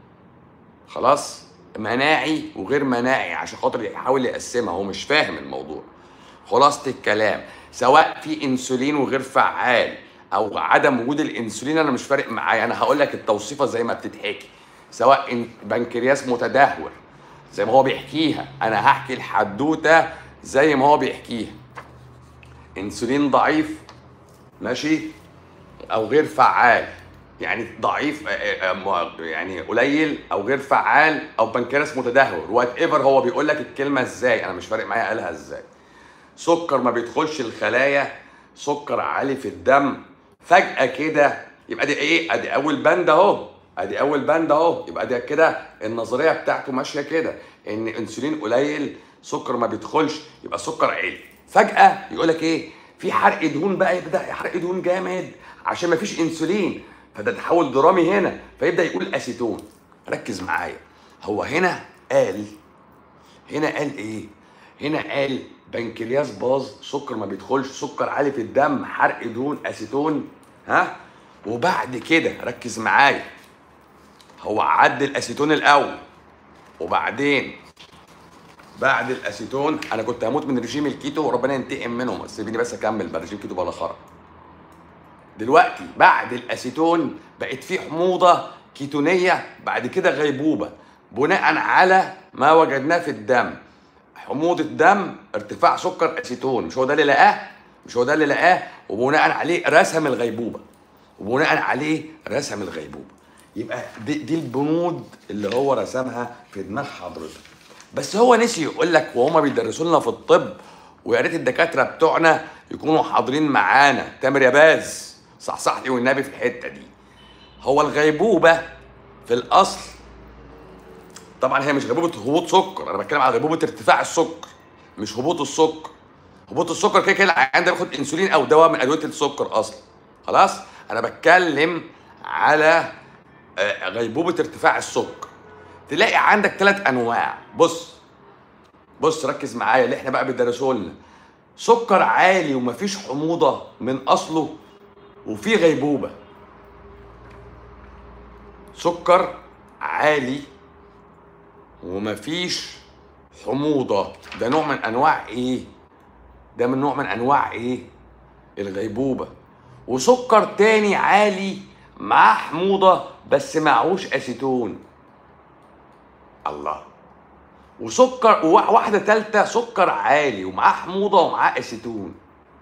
خلاص مناعي وغير مناعي عشان خاطر يحاول يقسمها هو مش فاهم الموضوع خلاصة الكلام سواء في انسولين وغير فعال او عدم وجود الانسولين انا مش فارق معايا انا هقول لك التوصيفه زي ما بتتحكي سواء إن- بنكرياس متدهور زي ما هو بيحكيها انا هحكي الحدوته زي ما هو بيحكيها انسولين ضعيف ماشي او غير فعال يعني ضعيف آه، آه، آه، م- يعني قليل او غير فعال او بنكرياس متدهور وات ايفر هو بيقول لك الكلمه ازاي انا مش فارق معايا قالها ازاي سكر ما بيدخلش الخلايا سكر عالي في الدم فجاه كده يبقى دي ايه ادي اول بند اهو ادي اول بند اهو يبقى دي كده النظريه بتاعته ماشيه كده ان انسولين قليل سكر ما بيدخلش يبقى سكر عالي فجاه يقول لك ايه في حرق دهون بقى يبدا يحرق دهون جامد عشان ما فيش انسولين فده تحول درامي هنا فيبدا يقول اسيتون ركز معايا هو هنا قال هنا قال ايه؟ هنا قال بنكرياس باظ سكر ما بيدخلش سكر عالي في الدم حرق دهون اسيتون ها وبعد كده ركز معايا هو عدى الاسيتون الاول وبعدين بعد الاسيتون انا كنت هموت من رجيم الكيتو وربنا ينتقم منهم بس سيبيني بس اكمل بقى رجيم كيتو بلا خرا دلوقتي بعد الاسيتون بقت في حموضه كيتونيه بعد كده غيبوبه بناء على ما وجدناه في الدم حموضه دم ارتفاع سكر اسيتون مش هو ده اللي لقاه مش هو ده اللي لقاه وبناء عليه رسم الغيبوبه وبناء عليه رسم الغيبوبه يبقى دي, دي البنود اللي هو رسمها في دماغ حضرتك بس هو نسي يقول لك وهما بيدرسوا لنا في الطب ويا ريت الدكاتره بتوعنا يكونوا حاضرين معانا تامر يا باز صحصح لي والنبي في الحته دي هو الغيبوبه في الاصل طبعا هي مش غيبوبه هبوط سكر انا بتكلم على غيبوبه ارتفاع السكر مش هبوط السكر هبوط السكر كده كده العيان ده بياخد انسولين او دواء من ادويه السكر اصلا خلاص انا بتكلم على آه، غيبوبه ارتفاع السكر تلاقي عندك ثلاث انواع بص بص ركز معايا اللي احنا بقى بيدرسوه لنا سكر عالي ومفيش حموضه من اصله وفي غيبوبه سكر عالي ومفيش حموضه ده نوع من انواع ايه ده من نوع من انواع ايه الغيبوبه وسكر تاني عالي معاه حموضه بس معهوش اسيتون الله وسكر وواحده ثالثه سكر عالي ومعاه حموضه ومعاه اسيتون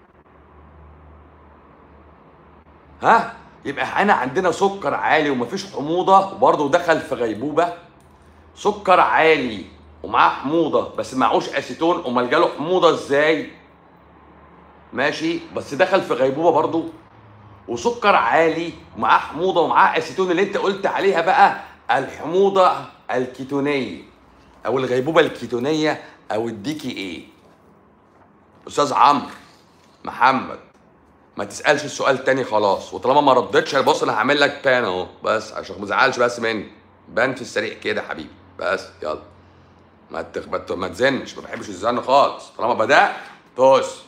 ها يبقى احنا عندنا سكر عالي ومفيش حموضه وبرضه دخل في غيبوبه سكر عالي ومعاه حموضه بس معهوش اسيتون امال جاله حموضه ازاي ماشي بس دخل في غيبوبه برضه وسكر عالي ومعاه حموضه ومعاه اسيتون اللي انت قلت عليها بقى الحموضه الكيتونيه او الغيبوبه الكيتونيه او الديكي ايه استاذ عمرو محمد ما تسالش السؤال تاني خلاص وطالما ما ردتش بص انا هعمل لك بان اهو بس عشان ما تزعلش بس مني بان في السريع كده يا حبيبي بس يلا ما تخ... ما ت- ما تزنش ما بحبش الزن خالص طالما بدات توس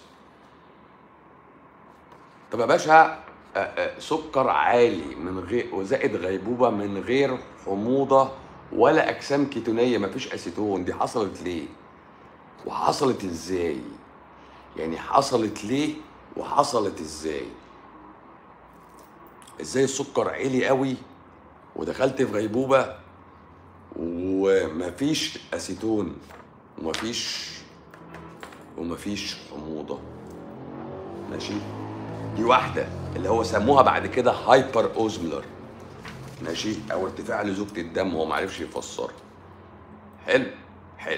طب يا باشا آه، آه، سكر عالي من غير وزائد غيبوبه من غير حموضه ولا اجسام كيتونيه مفيش اسيتون دي حصلت ليه؟ وحصلت ازاي؟ يعني حصلت ليه وحصلت ازاي؟ ازاي السكر عالي قوي ودخلت في غيبوبه ومفيش اسيتون ومفيش ومفيش حموضه ماشي دي واحده اللي هو سموها بعد كده هايبر اوزملر ماشي او ارتفاع لزوجة الدم هو معرفش يفسرها حلو حلو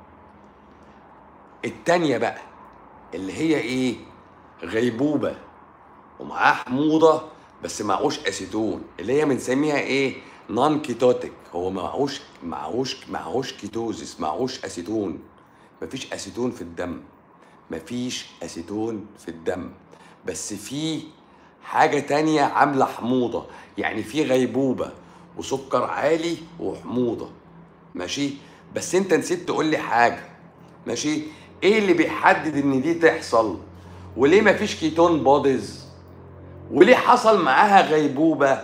التانية بقى اللي هي ايه غيبوبة ومعاه حموضة بس معهوش اسيتون اللي هي بنسميها ايه نون كيتوتيك هو معهوش معهوش معهوش كيتوزيس معهوش اسيتون مفيش اسيتون في الدم مفيش اسيتون في الدم بس في حاجة تانية عاملة حموضة يعني في غيبوبة وسكر عالي وحموضة ماشي بس انت نسيت تقول لي حاجة ماشي ايه اللي بيحدد ان دي تحصل وليه مفيش كيتون بوديز وليه حصل معاها غيبوبة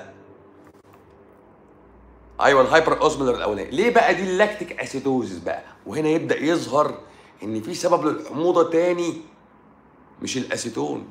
ايوه الهايبر اوزمولر الاولاني ليه بقى دي اللاكتيك اسيدوزيس بقى وهنا يبدا يظهر ان في سبب للحموضه تاني مش الاسيتون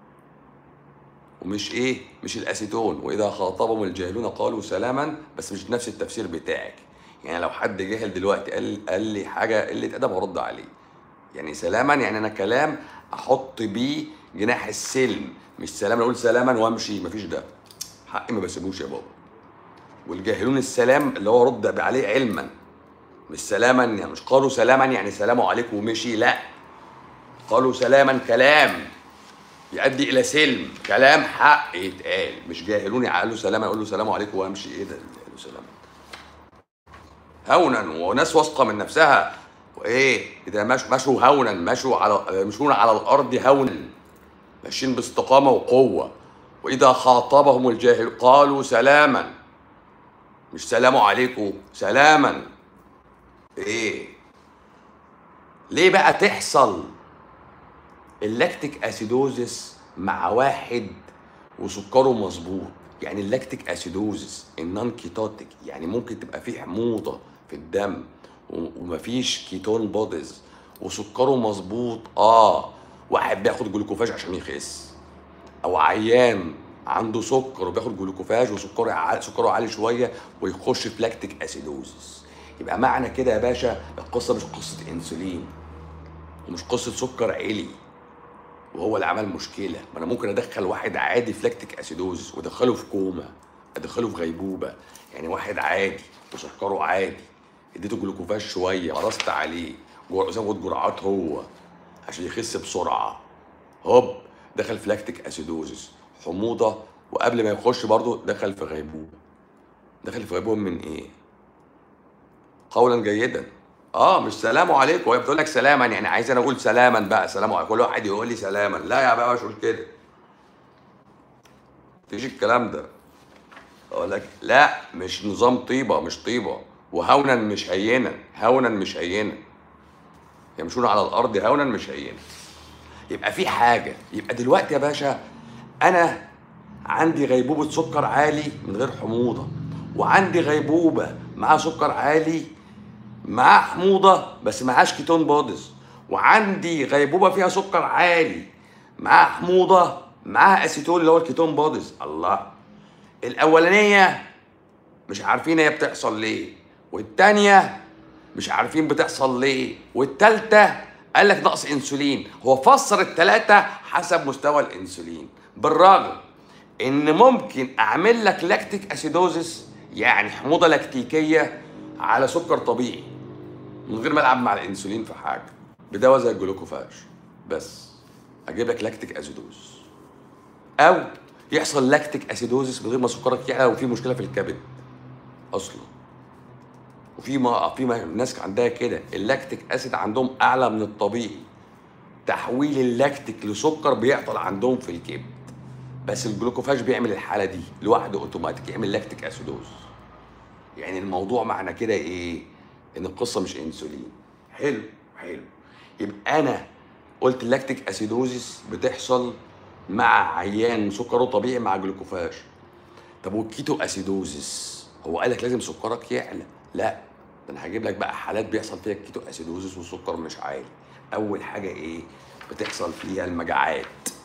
ومش ايه مش الاسيتون واذا خاطبهم الجاهلون قالوا سلاما بس مش نفس التفسير بتاعك يعني لو حد جاهل دلوقتي قال قال لي حاجه قله ادب هرد عليه يعني سلاما يعني انا كلام احط بيه جناح السلم مش سلام اقول سلاما وامشي مفيش ده حقي ما بسيبوش يا بابا والجاهلون السلام اللي هو رد عليه علما مش سلاما يعني مش قالوا سلاما يعني سلام عليكم ومشي لا قالوا سلاما كلام يؤدي الى سلم كلام حق يتقال مش جاهلون قالوا سلاما اقول له سلام عليكم وامشي ايه ده اللي قالوا سلاما هونا وناس واثقه من نفسها وايه اذا مش مشوا هونا مشوا على يمشون على الارض هونا ماشيين باستقامه وقوه واذا خاطبهم الجاهل قالوا سلاما مش سلام عليكم سلاما ايه ليه بقى تحصل اللاكتيك اسيدوزيس مع واحد وسكره مظبوط يعني اللاكتيك اسيدوزس النون كيتوتيك يعني ممكن تبقى فيه حموضه في الدم و- ومفيش كيتون بوديز وسكره مظبوط اه واحد بياخد جلوكوفاج عشان يخس او عيان عنده سكر وبياخد جلوكوفاج وسكره عالي سكره عالي شويه ويخش في لاكتيك اسيدوزس يبقى معنى كده يا باشا القصه مش قصه انسولين ومش قصه سكر عالي وهو اللي عمل مشكله ما انا ممكن ادخل واحد عادي في لاكتيك اسيدوز وادخله في كوما ادخله في غيبوبه يعني واحد عادي وسكره عادي اديته جلوكوفاج شويه قرصت عليه جر- زود جرعات هو عشان يخس بسرعه هوب دخل في لاكتيك اسيدوزس حموضه وقبل ما يخش برضه دخل في غيبوبه دخل في غيبوبه من ايه؟ قولا جيدا اه مش سلام عليكم وهي بتقول لك سلاما يعني عايز انا اقول سلاما بقى سلام عليكم كل واحد يقول لي سلاما لا يا بقى مش قول كده مفيش الكلام ده اقول لك لا مش نظام طيبه مش طيبه وهونا مش هينا هونا مش هينا يمشون على الارض هونا مش هينا يبقى في حاجه يبقى دلوقتي يا باشا انا عندي غيبوبه سكر عالي من غير حموضه وعندي غيبوبه مع سكر عالي مع حموضه بس معهاش كيتون بوديز وعندي غيبوبه فيها سكر عالي مع حموضه معاها اسيتون اللي هو الكيتون بوديز الله الاولانيه مش عارفين هي بتحصل ليه والتانيه مش عارفين بتحصل ليه والتالتة قال لك نقص انسولين هو فسر التلاتة حسب مستوى الانسولين بالرغم ان ممكن اعمل لك لاكتيك اسيدوزس يعني حموضه لاكتيكيه على سكر طبيعي من غير ما العب مع الانسولين في حاجه بدواء زي الجلوكوفاج بس اجيب لك لاكتيك اسيدوز او يحصل لاكتيك اسيدوزس من غير ما سكرك يعلى وفي مشكله في الكبد اصلا وفي ما في ما ناس عندها كده اللاكتيك اسيد عندهم اعلى من الطبيعي تحويل اللاكتيك لسكر بيعطل عندهم في الكبد بس الجلوكوفاج بيعمل الحاله دي لوحده اوتوماتيك يعمل لاكتيك اسيدوز يعني الموضوع معنى كده ايه ان القصه مش انسولين حلو حلو يبقى انا قلت اللاكتيك اسيدوزيس بتحصل مع عيان سكره طبيعي مع جلوكوفاج طب والكيتو اسيدوزيس هو قال لك لازم سكرك يعلى لا ده انا هجيب لك بقى حالات بيحصل فيها الكيتو اسيدوزيس والسكر مش عالي اول حاجه ايه بتحصل فيها المجاعات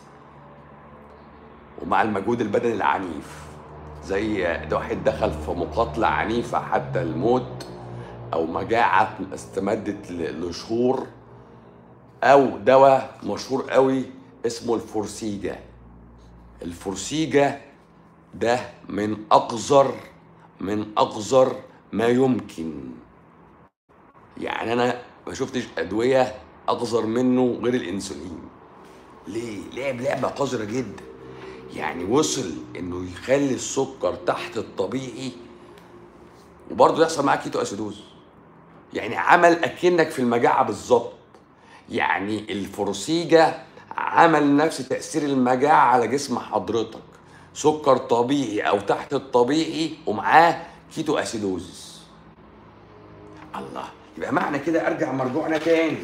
ومع المجهود البدني العنيف زي ده واحد دخل في مقاتلة عنيفة حتى الموت أو مجاعة استمدت ل- لشهور أو دواء مشهور قوي اسمه الفورسيجا الفورسيجا ده من أقذر من أقذر ما يمكن يعني أنا ما شفتش أدوية أقذر منه غير الإنسولين ليه؟ لعب لعبة قذرة جدا يعني وصل انه يخلي السكر تحت الطبيعي وبرضه يحصل معاك كيتو اسيدوز يعني عمل اكنك في المجاعه بالظبط يعني الفروسيجا عمل نفس تاثير المجاعه على جسم حضرتك سكر طبيعي او تحت الطبيعي ومعاه كيتو اسيدوزس الله يبقى معنى كده ارجع مرجوعنا تاني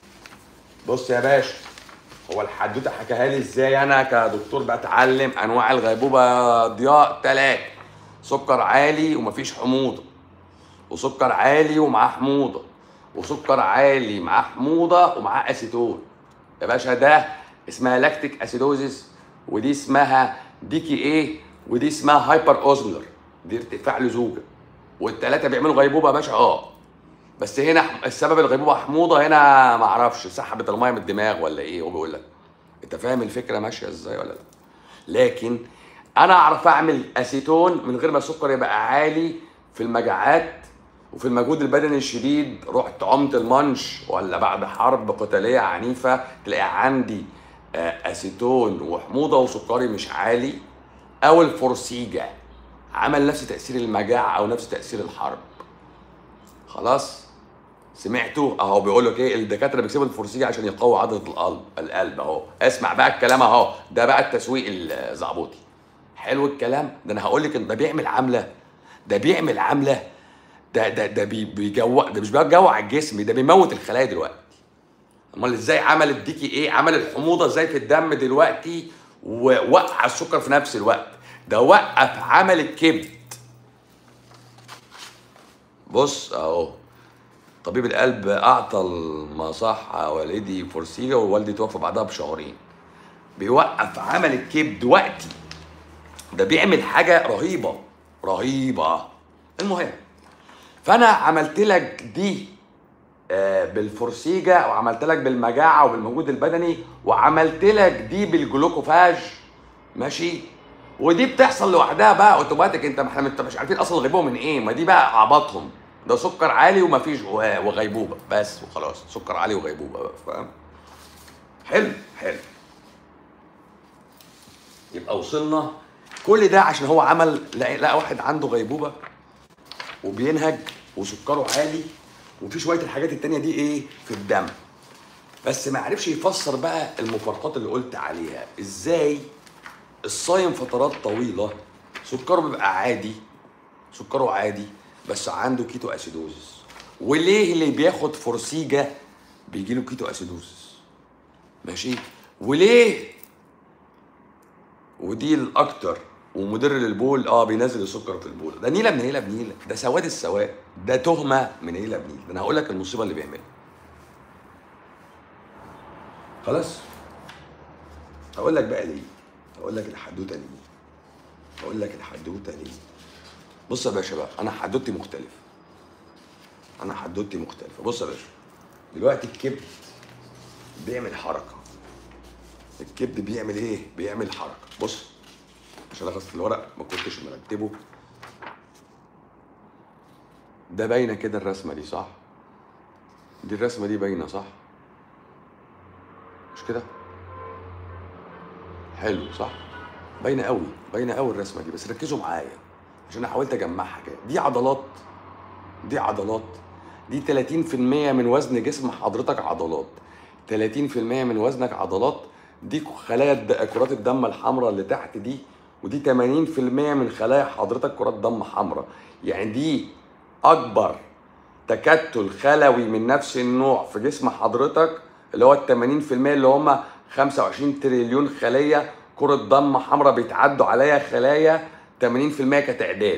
بص يا باشا هو الحدوته حكاها لي ازاي انا كدكتور بتعلم انواع الغيبوبه ضياء ثلاثه سكر عالي ومفيش حموضه وسكر عالي ومعاه حموضه وسكر عالي معاه حموضه ومعاه اسيتون يا باشا ده اسمها لاكتيك اسيدوزيس ودي اسمها ديكي ايه ودي اسمها هايبر اوزمولر دي ارتفاع لزوجه والثلاثه بيعملوا غيبوبه يا باشا اه بس هنا ح- السبب الغيبوبه حموضه هنا ما اعرفش سحبت الميه من الدماغ ولا ايه هو بيقول لك انت فاهم الفكره ماشيه ازاي ولا لا لكن انا اعرف اعمل اسيتون من غير ما السكر يبقى عالي في المجاعات وفي المجهود البدني الشديد رحت عمت المنش ولا بعد حرب قتاليه عنيفه تلاقي عندي آه، اسيتون وحموضه وسكري مش عالي او الفورسيجا عمل نفس تاثير المجاعه او نفس تاثير الحرب خلاص سمعتوا اهو بيقول لك ايه الدكاتره بيكسبوا الفورسيجا عشان يقوي عضله القلب القلب اهو اسمع بقى الكلام اهو ده بقى التسويق الزعبوطي حلو الكلام ده انا هقول لك إن ده بيعمل عمله ده بيعمل عمله ده ده ده بي- بيجوع ده مش بيجوع الجسم ده بيموت الخلايا دلوقتي امال ازاي عمل الديكي ايه عمل الحموضه ازاي في الدم دلوقتي ووقع السكر في نفس الوقت ده وقف عمل الكبد بص اهو طبيب القلب اعطى المصحة والدي فورسيجا ووالدي توفى بعدها بشهرين بيوقف عمل الكبد وقتي ده بيعمل حاجة رهيبة رهيبة المهم فانا عملت لك دي آه، بالفورسيجا وعملت لك بالمجاعة وبالمجهود البدني وعملت لك دي بالجلوكوفاج ماشي ودي بتحصل لوحدها بقى اوتوماتيك انت احنا انت مش عارفين اصلا غيبوبه من ايه ما دي بقى عبطهم ده سكر عالي ومفيش و- وغيبوبه بس وخلاص سكر عالي وغيبوبه بقى فاهم حلو حلو يبقى وصلنا كل ده عشان هو عمل لقى لقى واحد عنده غيبوبه وبينهج وسكره عالي وفي شويه الحاجات التانية دي ايه في الدم بس ما عرفش يفسر بقى المفارقات اللي قلت عليها ازاي الصايم فترات طويله سكره بيبقى عادي سكره عادي بس عنده كيتو اسيدوزس وليه اللي بياخد فورسيجا بيجي له كيتو اسيدوزس ماشي وليه ودي الاكتر ومدر للبول اه بينزل السكر في البول ده نيله من نيله بنيله ده سواد السواد ده تهمه من نيله بنيله ده انا هقول لك المصيبه اللي بيعملها خلاص هقول لك بقى ليه هقول لك الحدوته ليه هقول لك الحدوته ليه بص يا باشا بقى انا حدوتي مختلفه انا حدوتي مختلفه بص يا باشا دلوقتي الكبد بيعمل حركه الكبد بيعمل ايه بيعمل حركه بص عشان اخد في الورق ما كنتش مرتبه ده باينه كده الرسمه دي صح دي الرسمه دي باينه صح مش كده حلو صح باينه قوي باينه قوي الرسمه دي بس ركزوا معايا عشان انا حاولت اجمعها كده دي عضلات دي عضلات دي 30% من وزن جسم حضرتك عضلات 30% من وزنك عضلات دي خلايا الد- كرات الدم الحمراء اللي تحت دي ودي 80% من خلايا حضرتك كرات دم حمراء يعني دي اكبر تكتل خلوي من نفس النوع في جسم حضرتك اللي هو ال 80% اللي هم 25 تريليون خليه كرة دم حمراء بيتعدوا عليها خلايا 80% كتعداد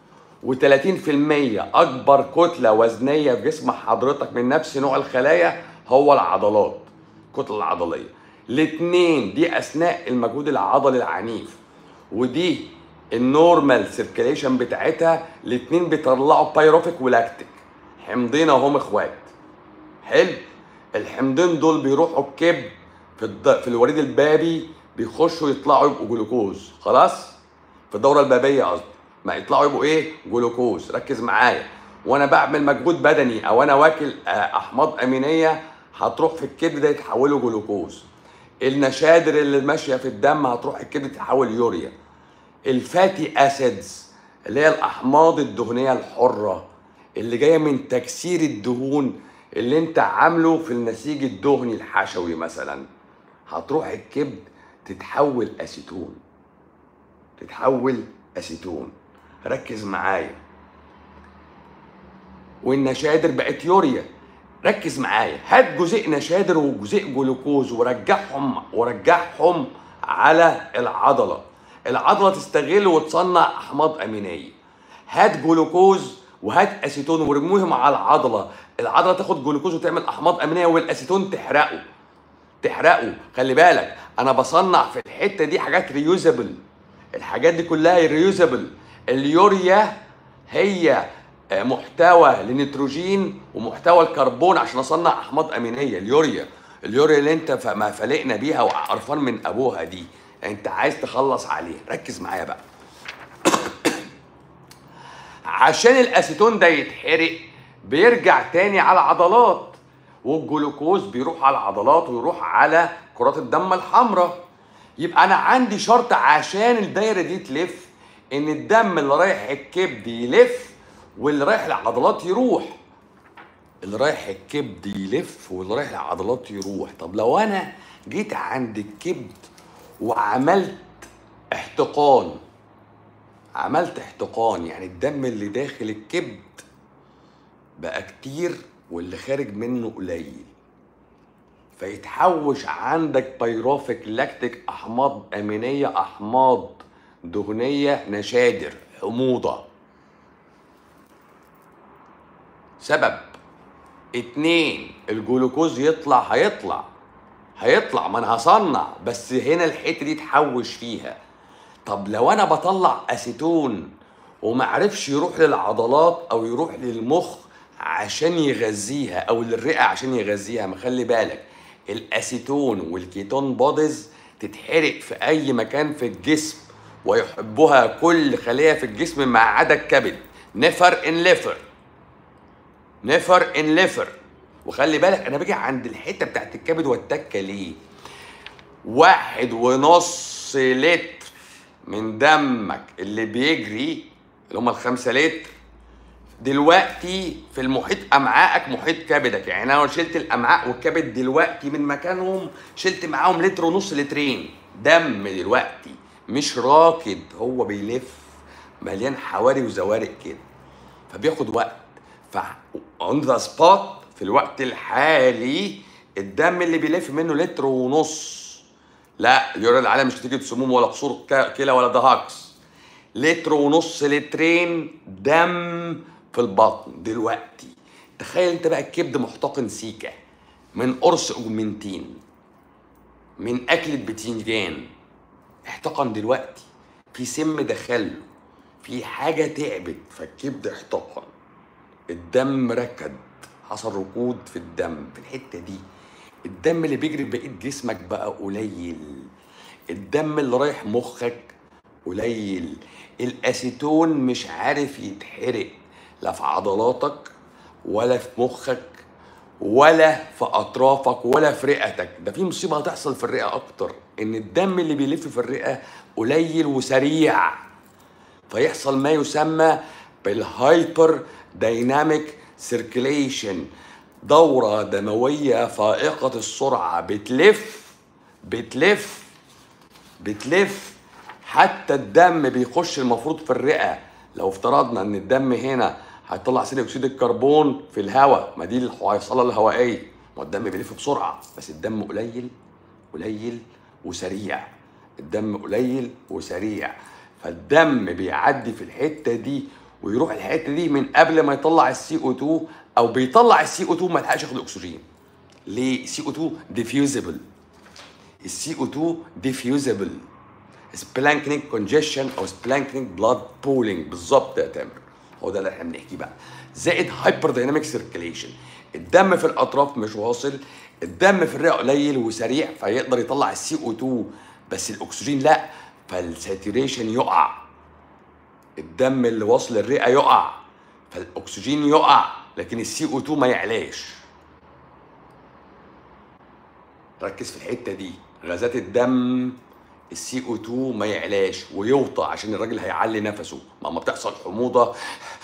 و30% اكبر كتله وزنيه في جسم حضرتك من نفس نوع الخلايا هو العضلات الكتله العضليه الاثنين دي اثناء المجهود العضلي العنيف ودي النورمال سيركيليشن بتاعتها الاثنين بيطلعوا بايروفيك ولاكتيك حمضين اهم اخوات حلو الحمضين دول بيروحوا الكبد في الد... في الوريد البابي بيخشوا يطلعوا يبقوا جلوكوز خلاص في الدوره البابيه قصدي ما يطلعوا يبقوا ايه جلوكوز ركز معايا وانا بعمل مجهود بدني او انا واكل آه، احماض امينيه هتروح في الكبد ده يتحولوا جلوكوز النشادر اللي ماشيه في الدم هتروح الكبد تتحول يوريا الفاتي اسيدز اللي هي الاحماض الدهنيه الحره اللي جايه من تكسير الدهون اللي انت عامله في النسيج الدهني الحشوي مثلا هتروح الكبد تتحول اسيتون تتحول اسيتون ركز معايا والنشادر بقت يوريا ركز معايا هات جزيء نشادر وجزيء جلوكوز ورجعهم ورجعهم على العضله العضله تستغل وتصنع احماض امينيه هات جلوكوز وهات اسيتون ورموهم على العضله العضله تاخد جلوكوز وتعمل احماض امينيه والاسيتون تحرقه تحرقه خلي بالك انا بصنع في الحته دي حاجات ريوزابل الحاجات دي كلها ريوزابل اليوريا هي آه، محتوى لنيتروجين ومحتوى الكربون عشان اصنع احماض امينيه اليوريا اليوريا اللي انت ف- ما فلقنا بيها وقرفان من ابوها دي انت عايز تخلص عليها ركز معايا بقى عشان الاسيتون ده يتحرق بيرجع تاني على العضلات والجلوكوز بيروح على العضلات ويروح على كرات الدم الحمراء يبقى انا عندي شرط عشان الدايره دي تلف ان الدم اللي رايح الكبد يلف واللي رايح العضلات يروح اللي رايح الكبد يلف واللي رايح العضلات يروح طب لو انا جيت عند الكبد وعملت احتقان عملت احتقان يعني الدم اللي داخل الكبد بقى كتير واللي خارج منه قليل فيتحوش عندك بيروفيك لاكتيك احماض امينيه احماض دهنيه نشادر حموضه سبب اتنين الجلوكوز يطلع هيطلع هيطلع ما انا هصنع بس هنا الحته دي تحوش فيها طب لو انا بطلع اسيتون ومعرفش يروح للعضلات او يروح للمخ عشان يغذيها او للرئه عشان يغذيها ما خلي بالك الاسيتون والكيتون بوديز تتحرق في اي مكان في الجسم ويحبها كل خليه في الجسم ما عدا الكبد نفر ان ليفر نفر ان ليفر وخلي بالك انا باجي عند الحته بتاعت الكبد والتكه ليه واحد ونص لتر من دمك اللي بيجري اللي هم الخمسة لتر دلوقتي في المحيط امعائك محيط كبدك يعني انا لو شلت الامعاء والكبد دلوقتي من مكانهم شلت معاهم لتر ونص لترين دم دلوقتي مش راكد هو بيلف مليان حواري وزوارق كده فبياخد وقت ف اون ذا سبوت في الوقت الحالي الدم اللي بيلف منه لتر ونص لا اليوريا العالم مش نتيجه سموم ولا قصور ك- كلى ولا دهاكس لتر ونص لترين دم في البطن دلوقتي تخيل انت بقى الكبد محتقن سيكه من قرص اوجمنتين من اكله بتنجان احتقن دلوقتي في سم دخله في حاجه تعبت فالكبد احتقن الدم ركد حصل ركود في الدم في الحته دي الدم اللي بيجري في بقيه جسمك بقى قليل الدم اللي رايح مخك قليل الاسيتون مش عارف يتحرق لا في عضلاتك ولا في مخك ولا في اطرافك ولا في رئتك ده في مصيبه هتحصل في الرئه اكتر ان الدم اللي بيلف في الرئه قليل وسريع فيحصل ما يسمى بالهايبر دايناميك سيركيليشن دورة دموية فائقة السرعة بتلف بتلف بتلف حتى الدم بيخش المفروض في الرئة لو افترضنا ان الدم هنا هيطلع ثاني اكسيد الكربون في الهواء ما دي الحويصلة الهوائية ما الدم بيلف بسرعة بس الدم قليل قليل وسريع الدم قليل وسريع فالدم بيعدي في الحتة دي ويروح الحتة دي من قبل ما يطلع السي او 2 او بيطلع السي او 2 ما يلحقش ياخد الاكسجين ليه سي او 2 ديفيوزبل السي او 2 ديفيوزبل سبلانكنيك كونجيشن او سبلانكنيك بلاد بولينج بالظبط يا تامر هو ده اللي احنا بنحكيه بقى زائد هايبر دايناميك سيركيليشن الدم في الاطراف مش واصل الدم في الرئه قليل وسريع فيقدر يطلع السي او 2 بس الاكسجين لا فالساتوريشن يقع الدم اللي واصل الرئه يقع فالاكسجين يقع لكن السي او 2 ما يعلاش ركز في الحته دي غازات الدم السي او 2 ما يعلاش ويوطى عشان الراجل هيعلي نفسه ما ما بتحصل حموضه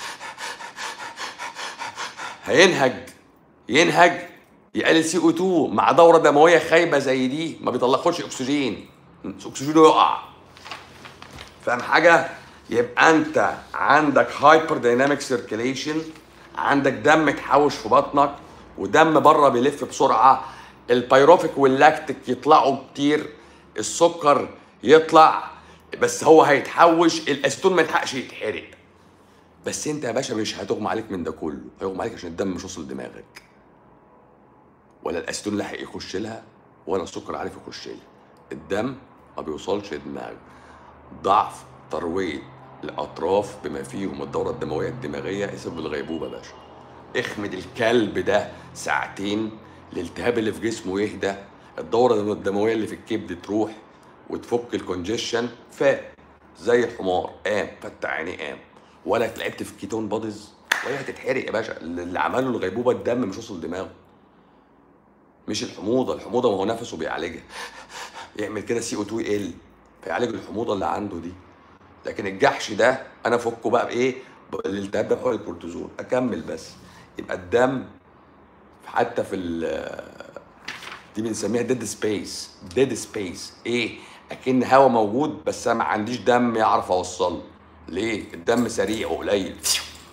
هينهج ينهج يقلل سي او 2 مع دوره دمويه خايبه زي دي ما بيطلعش اكسجين اكسجينه يقع فاهم حاجه يبقى انت عندك هايبر دايناميك سيركيليشن عندك دم اتحوش في بطنك ودم بره بيلف بسرعه البيروفيك واللاكتيك يطلعوا كتير السكر يطلع بس هو هيتحوش الاسيتون ما يلحقش يتحرق بس انت يا باشا مش هتغمى عليك من ده كله هيغمى عليك عشان الدم مش وصل دماغك ولا الاسيتون لحق يخش لها ولا السكر عارف يخش لها الدم ما بيوصلش لدماغك ضعف ترويض الاطراف بما فيهم الدوره الدمويه الدماغيه اسم بالغيبوبه يا باشا اخمد الكلب ده ساعتين الالتهاب اللي في جسمه يهدى الدوره الدمويه اللي في الكبد تروح وتفك الكونجيشن فاق زي الحمار قام فتح عينيه قام ولا لعبت في كيتون بوديز ولا هتتحرق يا باشا اللي عمله الغيبوبه الدم مش وصل دماغه مش الحموضه الحموضه ما هو نفسه بيعالجها يعمل كده سي او 2 يقل فيعالج الحموضه اللي عنده دي لكن الجحش ده انا افكه بقى بايه ب- الالتهاب ده بحقن الكورتيزون اكمل بس يبقى الدم حتى في ال دي بنسميها ديد سبيس ديد سبيس ايه اكن هوا موجود بس انا ما عنديش دم يعرف اوصله ليه الدم سريع وقليل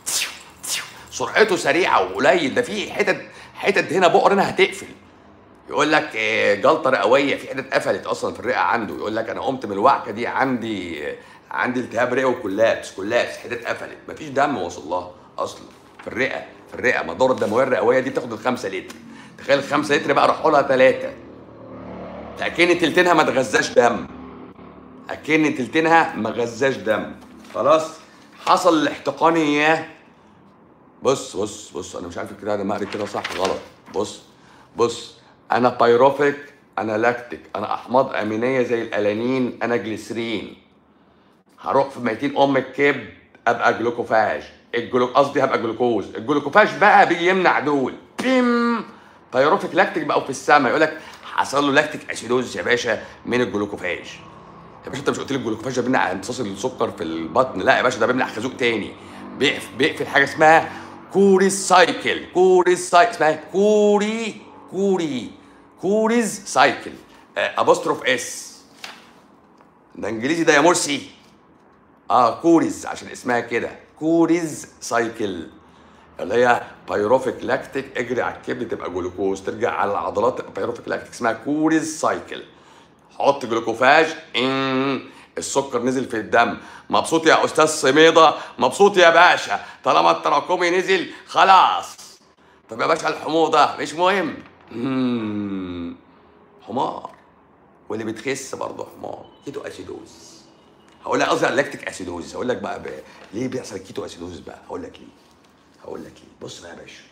سرعته سريعه وقليل ده في حتت حتت هنا بؤر هنا هتقفل يقول لك آه، جلطه رئويه في حته اتقفلت اصلا في الرئه عنده يقول لك انا قمت من الوعكه دي عندي آه، عندي التهاب رئوي وكولابس كولابس حته اتقفلت مفيش دم واصل لها اصلا في الرئه في الرئه ما الدوره الدمويه الرئويه دي بتاخد الخمسة لتر تخيل الخمسة لتر بقى راحوا لها ثلاثه اكن تلتينها ما تغذاش دم اكن تلتينها ما غذاش دم خلاص حصل الاحتقان اياه بص بص بص انا مش عارف الكتاب ده مقري كده صح غلط بص بص انا بايروفيك انا لاكتيك انا احماض امينيه زي الالانين انا جليسرين هروح في ميتين ام الكبد ابقى جلوكوفاج الجلو قصدي هبقى جلوكوز الجلوكوفاج بقى بيجي يمنع دول بيم بايروفيك لاكتيك بقوا في السماء يقول لك حصل له لاكتيك اسيدوز يا باشا من الجلوكوفاج يا باشا انت مش قلت لي الجلوكوفاج ده بيمنع امتصاص السكر في البطن لا يا باشا ده بيمنع خازوق تاني بيقف بيقفل حاجه اسمها كوريز سايكل كوريز سايكل اسمها كوري كوري كوريز سايكل ابوستروف اس ده انجليزي ده يا مرسي اه كوريز عشان اسمها كده كوريز سايكل اللي هي بايروفيك لاكتيك اجري على الكبد تبقى جلوكوز ترجع على العضلات تبقى بايروفيك لاكتيك اسمها كوريز سايكل حط جلوكوفاج ان السكر نزل في الدم مبسوط يا استاذ سميضه مبسوط يا باشا طالما التراكمي نزل خلاص طب يا باشا الحموضه مش مهم مم. حمار واللي بتخس برضه حمار كيتو اسيدوز هقول لك قصدي على لاكتيك اسيدوز هقول لك بقى, بقى ليه بيحصل كيتو اسيدوز بقى هقول لك ليه هقول لك ليه بص بقى يا باشا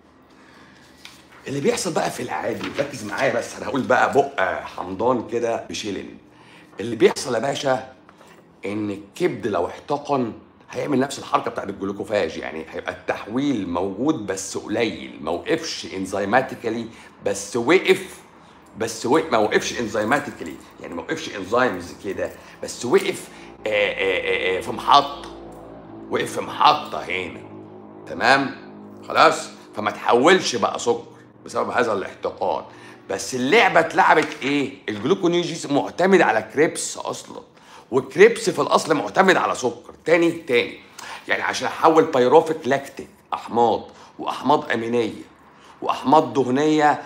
اللي بيحصل بقى في العادي ركز معايا بس انا هقول بقى بق حمضان كده بشيلن اللي بيحصل يا باشا ان الكبد لو احتقن هيعمل نفس الحركه بتاعت الجلوكوفاج يعني هيبقى التحويل موجود بس قليل ما وقفش انزيماتيكالي بس وقف بس وقف ما وقفش انزيماتيكالي يعني ما وقفش انزيمز كده بس وقف آآ آآ آآ في محطه وقف في محطه هنا تمام خلاص فما تحولش بقى سكر بسبب هذا الاحتقان بس اللعبه اتلعبت ايه الجلوكونيوجيس معتمد على كريبس اصلا والكريبس في الاصل معتمد على سكر تاني تاني يعني عشان احول بايروفيك لاكتيك احماض واحماض امينيه واحماض دهنيه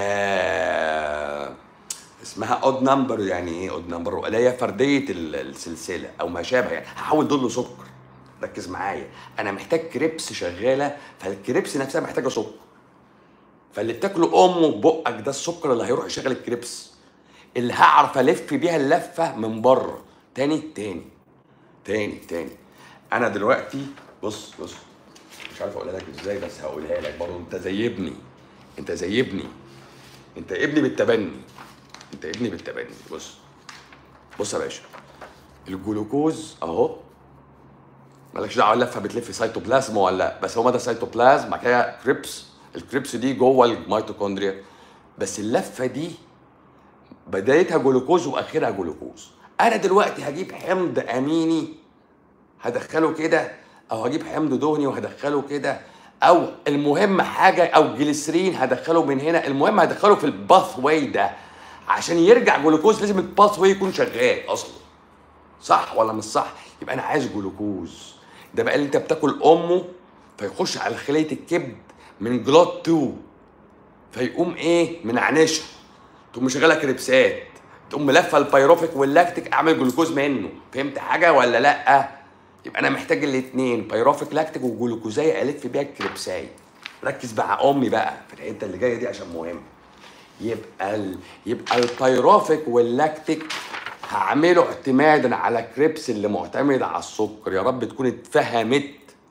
آه اسمها اود نمبر يعني ايه اود نمبر اللي هي فرديه ال- السلسله او ما شابه يعني هحول دول لسكر ركز معايا انا محتاج كريبس شغاله فالكريبس نفسها محتاجه سكر فاللي بتاكله امه ببقك ده السكر اللي هيروح يشغل الكريبس اللي هعرف الف بيها اللفه من بره تاني تاني تاني تاني انا دلوقتي بص بص مش عارف اقولها لك ازاي بس هقولها لك برضه انت زي ابني انت زي ابني انت ابني بالتبني انت ابني بالتبني بص بص يا باشا الجلوكوز اهو مالكش دعوه اللفه بتلف سيتوبلازم ولا لا بس هو ده سيتوبلازم بعد كده كريبس الكريبس دي جوه الميتوكوندريا بس اللفه دي بدايتها جلوكوز واخرها جلوكوز انا دلوقتي هجيب حمض اميني هدخله كده او هجيب حمض دهني وهدخله كده او المهم حاجه او جليسرين هدخله من هنا المهم هدخله في الباث واي ده عشان يرجع جلوكوز لازم الباث واي يكون شغال اصلا صح ولا مش صح يبقى انا عايز جلوكوز ده بقى اللي انت بتاكل امه فيخش على خليه الكبد من جلوت 2 فيقوم ايه منعنشها تقوم مشغله كريبسات تقوم ملفه البيروفيك واللاكتيك اعمل جلوكوز منه فهمت حاجه ولا لا يبقى انا محتاج الاثنين بيروفيك لاكتيك وجلوكوزايه الف بيها الكريبسايه ركز مع امي بقى في الحته اللي جايه دي عشان مهم يبقى ال... يبقى البيروفيك واللاكتيك هعمله اعتمادا على كريبس اللي معتمد على السكر يا رب تكون اتفهمت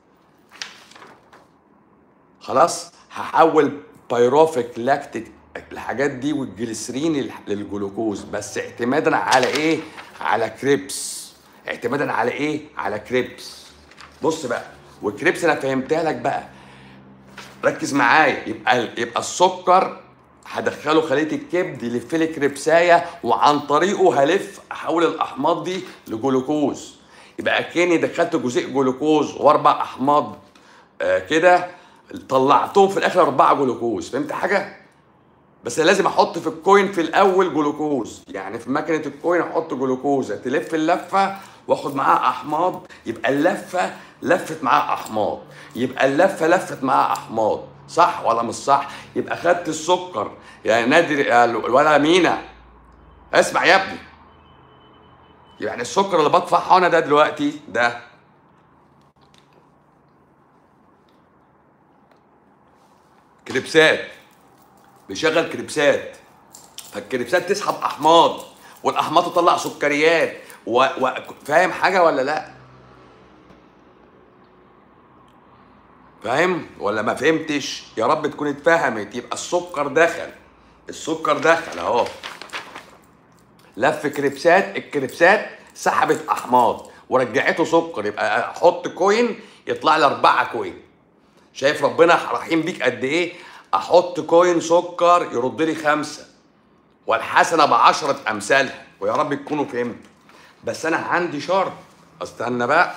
خلاص هحول بيروفيك لاكتيك الحاجات دي والجليسرين لل- للجلوكوز بس اعتمادا على ايه على كريبس اعتمادا على ايه على كريبس بص بقى والكريبس انا فهمتها لك بقى ركز معايا يبقى يبقى السكر هدخله خليه الكبد يلف لي كريبسايه وعن طريقه هلف احول الاحماض دي لجلوكوز يبقى اكني دخلت جزيء جلوكوز واربع احماض آه كده طلعتهم في الاخر اربعه جلوكوز فهمت حاجه؟ بس لازم احط في الكوين في الاول جلوكوز يعني في ماكينه الكوين احط جلوكوز تلف اللفه واخد معاها احماض يبقى اللفه لفت معاها احماض يبقى اللفه لفت معاها احماض صح ولا مش صح يبقى خدت السكر يا نادر يا ال- ولا مينا اسمع يا ابني يعني السكر اللي بدفعه انا ده دلوقتي ده كريبسات بيشغل كريبسات فالكريبسات تسحب احماض والاحماض تطلع سكريات و... و... فاهم حاجه ولا لا فاهم ولا ما فهمتش يا رب تكون اتفهمت يبقى السكر دخل السكر دخل اهو لف كريبسات الكريبسات سحبت احماض ورجعته سكر يبقى احط كوين يطلع لي اربعه كوين شايف ربنا رحيم بيك قد ايه احط كوين سكر يرد لي خمسه والحسنه بعشره امثالها ويا رب تكونوا فهمتوا بس انا عندي شرط استنى بقى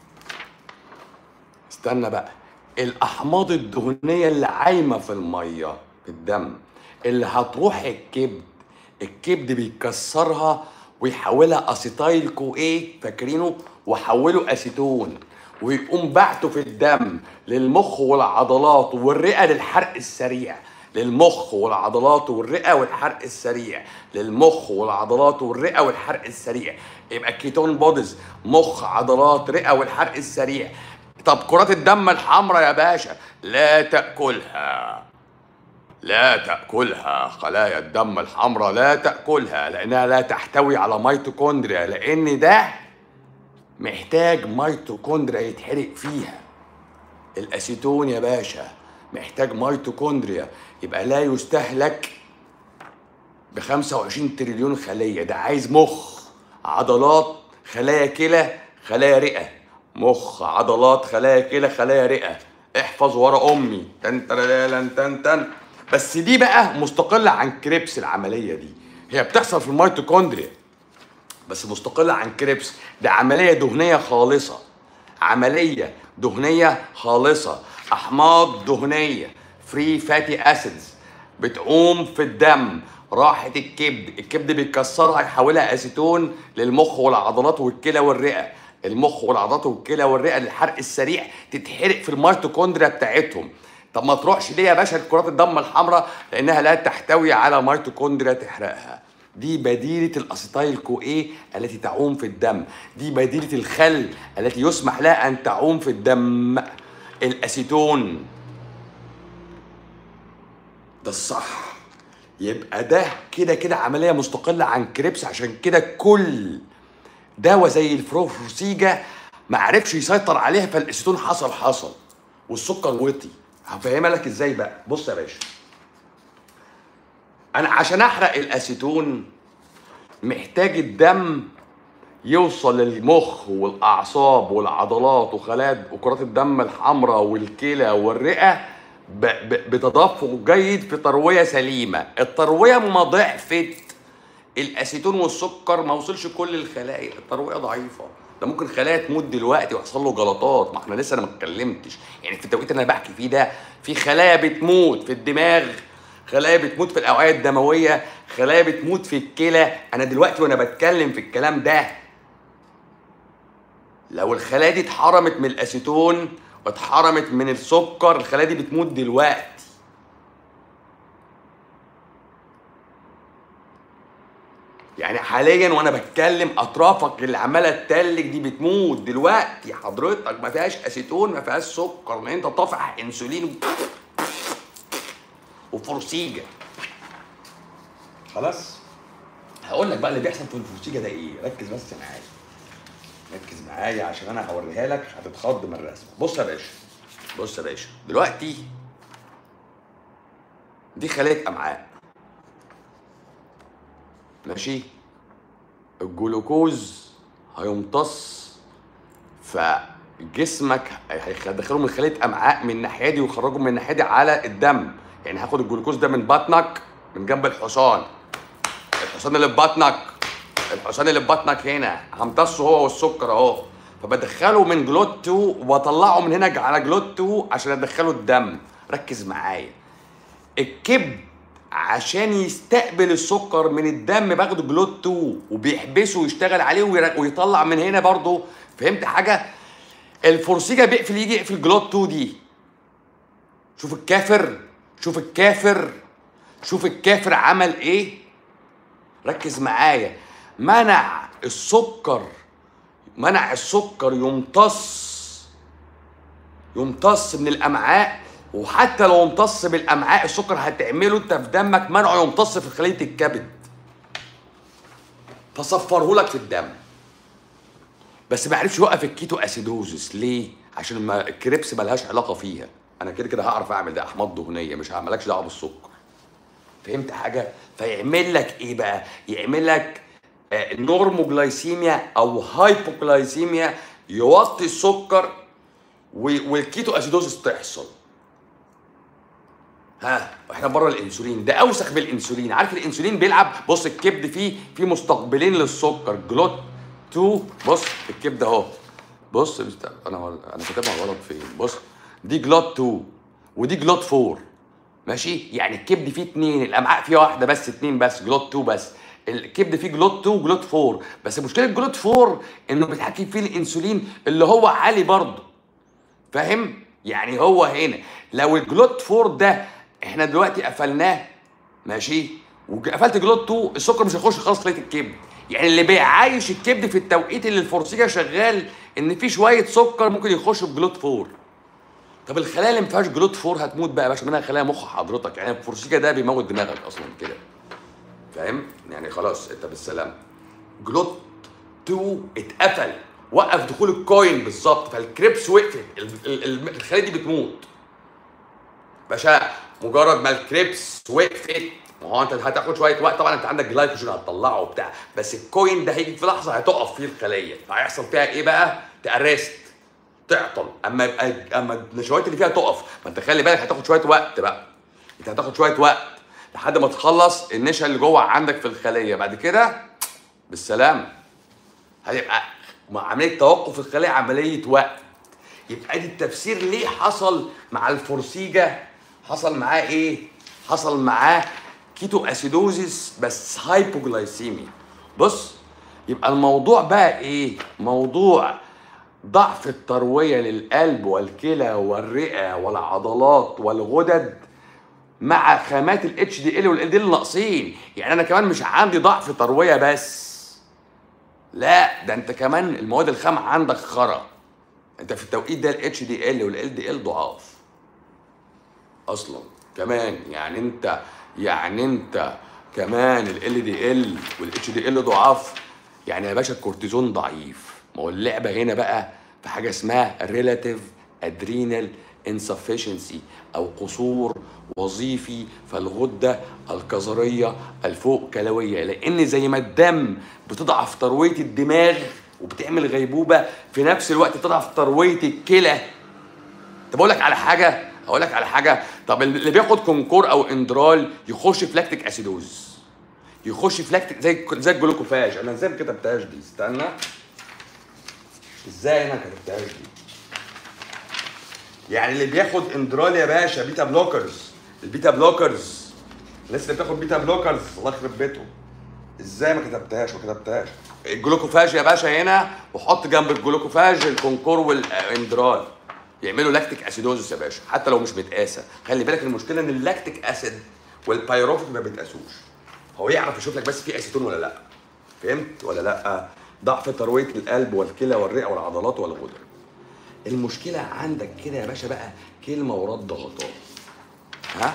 استنى بقى الاحماض الدهنيه اللي عايمه في الميه في الدم اللي هتروح الكبد الكبد بيكسرها ويحولها اسيتايل كو ايه فاكرينه وحوله اسيتون ويقوم بعته في الدم للمخ والعضلات والرئه للحرق السريع للمخ والعضلات والرئه والحرق السريع للمخ والعضلات والرئه والحرق السريع يبقى كيتون بوديز مخ عضلات رئه والحرق السريع طب كرات الدم الحمراء يا باشا لا تاكلها لا تاكلها خلايا الدم الحمراء لا تاكلها لانها لا تحتوي على ميتوكوندريا لان ده محتاج ميتوكوندريا يتحرق فيها الاسيتون يا باشا محتاج ميتوكوندريا يبقى لا يستهلك ب 25 تريليون خليه ده عايز مخ عضلات خلايا كلى خلايا رئه مخ عضلات خلايا كلى خلايا رئه احفظ ورا امي تن تن تن تن بس دي بقى مستقله عن كريبس العمليه دي هي بتحصل في الميتوكوندريا بس مستقله عن كريبس ده عمليه دهنيه خالصه عمليه دهنيه خالصه احماض دهنيه فري فاتي اسيدز بتقوم في الدم راحت الكبد الكبد بيكسرها يحولها اسيتون للمخ والعضلات والكلى والرئه المخ والعضلات والكلى والرئه للحرق السريع تتحرق في الميتوكوندريا بتاعتهم طب ما تروحش ليه يا باشا لكرات الدم الحمراء لانها لا تحتوي على ميتوكوندريا تحرقها دي بديلة الأسيتايل كو إيه التي تعوم في الدم دي بديلة الخل التي يسمح لها أن تعوم في الدم الأسيتون ده الصح يبقى ده كده كده عملية مستقلة عن كريبس عشان كده كل دواء زي الفروفروسيجا ما عرفش يسيطر عليها فالاسيتون حصل حصل والسكر وطي هفهمها لك ازاي بقى بص يا باشا انا عشان احرق الاسيتون محتاج الدم يوصل للمخ والاعصاب والعضلات وخلايا وكرات الدم الحمراء والكلى والرئه ب- ب- بتدفق جيد في ترويه سليمه الترويه ما ضعفت الاسيتون والسكر ما وصلش كل الخلايا الترويه ضعيفه ده ممكن خلايا تموت دلوقتي ويحصل له جلطات ما احنا لسه انا ما اتكلمتش يعني في التوقيت اللي انا بحكي فيه ده في خلايا بتموت في الدماغ خلايا بتموت في الاوعيه الدمويه خلايا بتموت في الكلى انا دلوقتي وانا بتكلم في الكلام ده لو الخلايا دي اتحرمت من الاسيتون واتحرمت من السكر الخلايا دي بتموت دلوقتي يعني حاليا وانا بتكلم اطرافك اللي عماله تتلج دي بتموت دلوقتي حضرتك ما فيهاش اسيتون ما فيهاش سكر لان انت طافح انسولين و... وفورسيجا خلاص هقول لك بقى اللي بيحصل في الفورسيجا ده ايه ركز بس معايا ركز معايا عشان انا هوريها لك هتتخض من الرسم بص يا باشا بص يا باشا دلوقتي دي خليه امعاء ماشي الجلوكوز هيمتص فجسمك هيدخله من خليه امعاء من الناحيه دي ويخرجه من الناحيه دي على الدم يعني هاخد الجلوكوز ده من بطنك من جنب الحصان الحصان اللي في بطنك الحصان اللي في بطنك هنا همتصه هو والسكر اهو فبدخله من جلوت 2 واطلعه من هنا على جلوت 2 عشان ادخله الدم ركز معايا الكبد عشان يستقبل السكر من الدم باخده جلوت 2 وبيحبسه ويشتغل عليه وير- ويطلع من هنا برضه فهمت حاجه الفورسيجا بيقفل يجي يقفل جلوت 2 دي شوف الكافر شوف الكافر شوف الكافر عمل ايه ركز معايا منع السكر منع السكر يمتص يمتص من الامعاء وحتى لو امتص بالامعاء السكر هتعمله انت في دمك منعه يمتص في خليه الكبد فصفره لك في الدم بس ما عرفش يوقف الكيتو اسيدوزس ليه عشان ما الكريبس ملهاش علاقه فيها انا كده كده هعرف اعمل ده احماض دهنيه مش مالكش دعوه بالسكر فهمت حاجه فيعمل لك ايه بقى يعمل لك آه، نورموجلايسيميا او هايبوجلايسيميا يوطي السكر و- والكيتو اسيدوزس تحصل ها احنا بره الانسولين ده اوسخ بالانسولين عارف الانسولين بيلعب بص الكبد فيه فيه مستقبلين للسكر جلوت 2 بص الكبد اهو بص بست- انا انا كاتبها غلط فين بص دي جلوت 2 ودي جلوت 4 ماشي يعني الكبد فيه اتنين الامعاء فيها واحده بس اتنين بس جلوت 2 بس الكبد فيه جلوت 2 وجلوت 4 بس مشكله جلوت 4 انه بيتحكم فيه الانسولين اللي هو عالي برضه فاهم يعني هو هنا لو الجلوت 4 ده احنا دلوقتي قفلناه ماشي وقفلت جلوت 2 السكر مش هيخش خالص خليه الكبد يعني اللي بيعايش الكبد في التوقيت اللي الفرسيجه شغال ان في شويه سكر ممكن يخش بجلوت 4 طب الخلايا اللي ما فيهاش جلوت 4 هتموت بقى يا باشا منها خلايا مخ حضرتك يعني الفرسيجه ده بيموت دماغك اصلا كده فاهم يعني خلاص انت بالسلامه جلوت 2 اتقفل وقف دخول الكوين بالظبط فالكريبس وقفت ال- ال- ال- الخلايا دي بتموت باشا مجرد ما الكريبس وقفت ما هو انت هتاخد شويه وقت طبعا انت عندك جلايكوجين هتطلعه وبتاع بس الكوين ده هيجي في لحظه هتقف فيه الخليه فهيحصل فيها ايه بقى؟ تأرست تعطل اما يبقى اما النشويات اللي فيها تقف ما انت خلي بالك هتاخد شويه وقت بقى انت هتاخد شويه وقت لحد ما تخلص النشا اللي جوه عندك في الخليه بعد كده بالسلامه هيبقى مع عمليه توقف الخليه عمليه وقت يبقى دي التفسير ليه حصل مع الفرسيجه حصل معاه ايه حصل معاه كيتو اسيدوزيس بس هايبوجلايسيميا بص يبقى الموضوع بقى ايه موضوع ضعف الترويه للقلب والكلى والرئه والعضلات والغدد مع خامات الاتش دي ال والال دي اللي ناقصين يعني انا كمان مش عندي ضعف ترويه بس لا ده انت كمان المواد الخام عندك خرا انت في التوقيت ده الاتش دي ال والال دي ال ضعاف اصلا كمان يعني انت يعني انت كمان ال دي ال والاتش دي ال ضعاف يعني يا باشا الكورتيزون ضعيف ما هو اللعبه هنا بقى في حاجه اسمها ريلاتيف ادرينال insufficiency او قصور وظيفي في الغده الكظريه الفوق كلويه لان زي ما الدم بتضعف ترويه الدماغ وبتعمل غيبوبه في نفس الوقت تضعف ترويه الكلى طب اقول لك على حاجه اقول لك على حاجه طب اللي بياخد كونكور او اندرال يخش في لاكتيك اسيدوز يخش في لاكتيك زي زي الجلوكوفاج انا ازاي ما كتبتهاش دي استنى ازاي انا ما كتبتهاش دي يعني اللي بياخد اندرال يا باشا بيتا بلوكرز البيتا بلوكرز الناس اللي بتاخد بيتا بلوكرز الله يخرب بيتهم ازاي ما كتبتهاش ما كتبتهاش الجلوكوفاج يا باشا هنا وحط جنب الجلوكوفاج الكونكور والاندرال يعملوا لاكتيك اسيدوزس يا باشا حتى لو مش متقاسه خلي بالك المشكله ان اللاكتيك اسيد والبيروفيك ما بيتقاسوش هو يعرف يشوف لك بس في اسيتون ولا لا فهمت ولا لا ضعف ترويه القلب والكلى والرئه والعضلات والغدد المشكله عندك كده يا باشا بقى كلمه ورد غطاء ها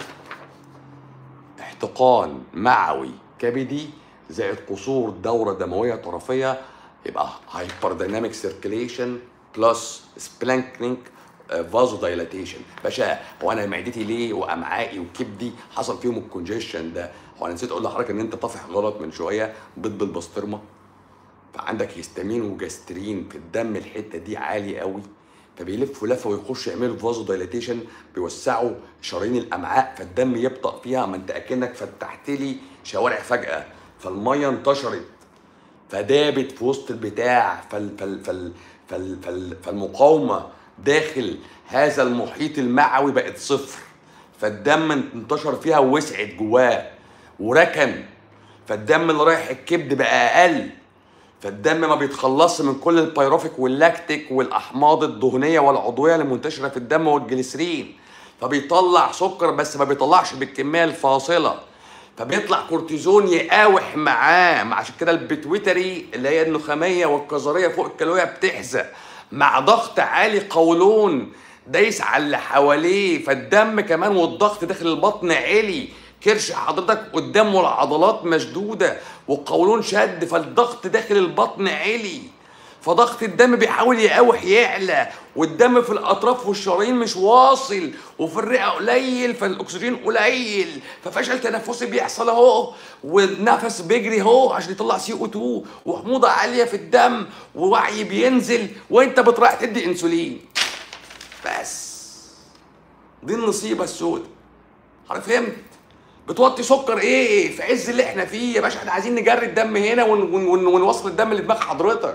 احتقان معوي كبدي زائد قصور دوره دمويه طرفيه يبقى هايبر دايناميك سيركيليشن بلس سبلانكنينج فازو دايلاتيشن باشا هو انا معدتي ليه وامعائي وكبدي حصل فيهم الكونجيشن ده هو انا نسيت اقول لحضرتك ان انت طافح غلط من شويه بيض بالبسطرمه فعندك هيستامين وجاسترين في الدم الحته دي عالي قوي فبيلفوا لفه ويخشوا يعملوا فازو دايلاتيشن بيوسعوا شرايين الامعاء فالدم يبطأ فيها ما انت اكنك فتحت لي شوارع فجأه فالميه انتشرت فدابت في وسط البتاع فال فال فال فال فال فالمقاومه داخل هذا المحيط المعوي بقت صفر فالدم انتشر فيها ووسعت جواه وركن فالدم اللي رايح الكبد بقى اقل فالدم ما بيتخلصش من كل البيروفيك واللاكتيك والاحماض الدهنيه والعضويه اللي منتشره في الدم والجليسرين فبيطلع سكر بس ما بيطلعش بالكميه الفاصله فبيطلع كورتيزون يقاوح معاه مع عشان كده البيتويتري اللي هي النخاميه والكظريه فوق الكلويه بتحزق مع ضغط عالي قولون دايس على اللي حواليه فالدم كمان والضغط داخل البطن عالي كرش حضرتك قدامه العضلات مشدوده والقولون شد فالضغط داخل البطن عالي فضغط الدم بيحاول يقاوح يعلى والدم في الاطراف والشرايين مش واصل وفي الرئه قليل فالاكسجين قليل ففشل تنفسي بيحصل اهو والنفس بيجري اهو عشان يطلع سي او 2 وحموضه عاليه في الدم ووعي بينزل وانت بتراعي تدي انسولين بس دي النصيبه السوداء حضرتك فهمت بتوطي سكر ايه في عز اللي احنا فيه يا باشا احنا عايزين نجري الدم هنا ون ون ون ونوصل الدم لدماغ حضرتك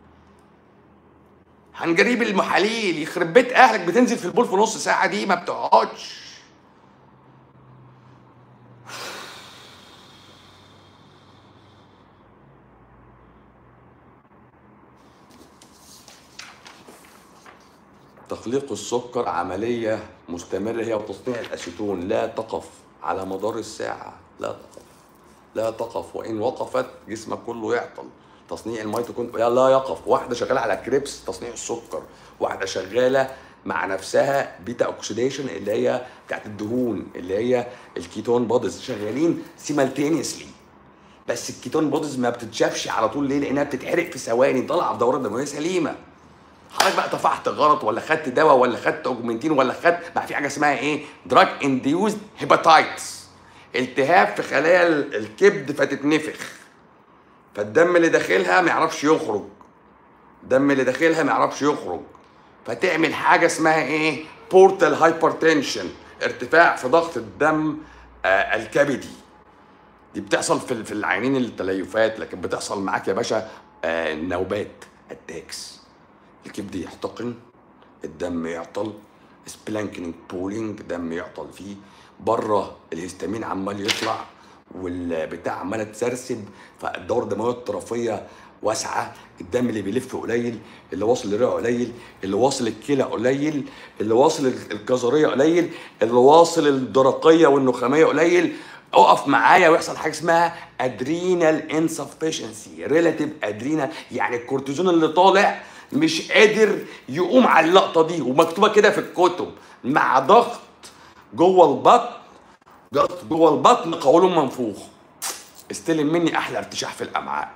هنجريب المحاليل يخرب بيت اهلك بتنزل في البول في نص ساعه دي ما بتقعدش تخليق السكر عملية مستمرة هي وتصنيع الأسيتون لا تقف على مدار الساعة لا تقف لا تقف وإن وقفت جسمك كله يعطل تصنيع الميتوكوندريا لا يقف واحدة شغالة على كريبس تصنيع السكر واحدة شغالة مع نفسها بيتا اوكسيديشن اللي هي بتاعت الدهون اللي هي الكيتون بوديز شغالين سيمالتينيسلي بس الكيتون بوديز ما بتتشافش على طول ليه؟ لانها بتتحرق في ثواني طالعه في دوره دمويه سليمه حضرتك بقى طفحت غلط ولا خدت دواء ولا خدت اوجمنتين ولا خدت بقى في حاجه اسمها ايه؟ دراج انديوزد هيباتايتس التهاب في خلايا ال- الكبد فتتنفخ فالدم اللي داخلها ما يعرفش يخرج الدم اللي داخلها ما يعرفش يخرج فتعمل حاجه اسمها ايه؟ بورتال هايبرتنشن ارتفاع في ضغط الدم آه الكبدي دي بتحصل في في العينين التليفات لكن بتحصل معاك يا باشا آه نوبات اتاكس الكبد يحتقن الدم يعطل سبلانكينج بولينج دم يعطل فيه بره الهستامين عمال يطلع والبتاع عماله تسرسب فالدوره الدمويه الطرفيه واسعه الدم اللي بيلف قليل اللي واصل للرئه قليل اللي واصل الكلى قليل اللي واصل الكظريه قليل اللي واصل الدرقيه والنخاميه قليل اقف معايا ويحصل حاجه اسمها ادرينال انسفشنسي ريلاتيف ادرينال يعني الكورتيزون اللي طالع مش قادر يقوم على اللقطه دي ومكتوبه كده في الكتب مع ضغط جوه البطن ضغط جوه البطن قولون منفوخ استلم مني احلى ارتشاح في الامعاء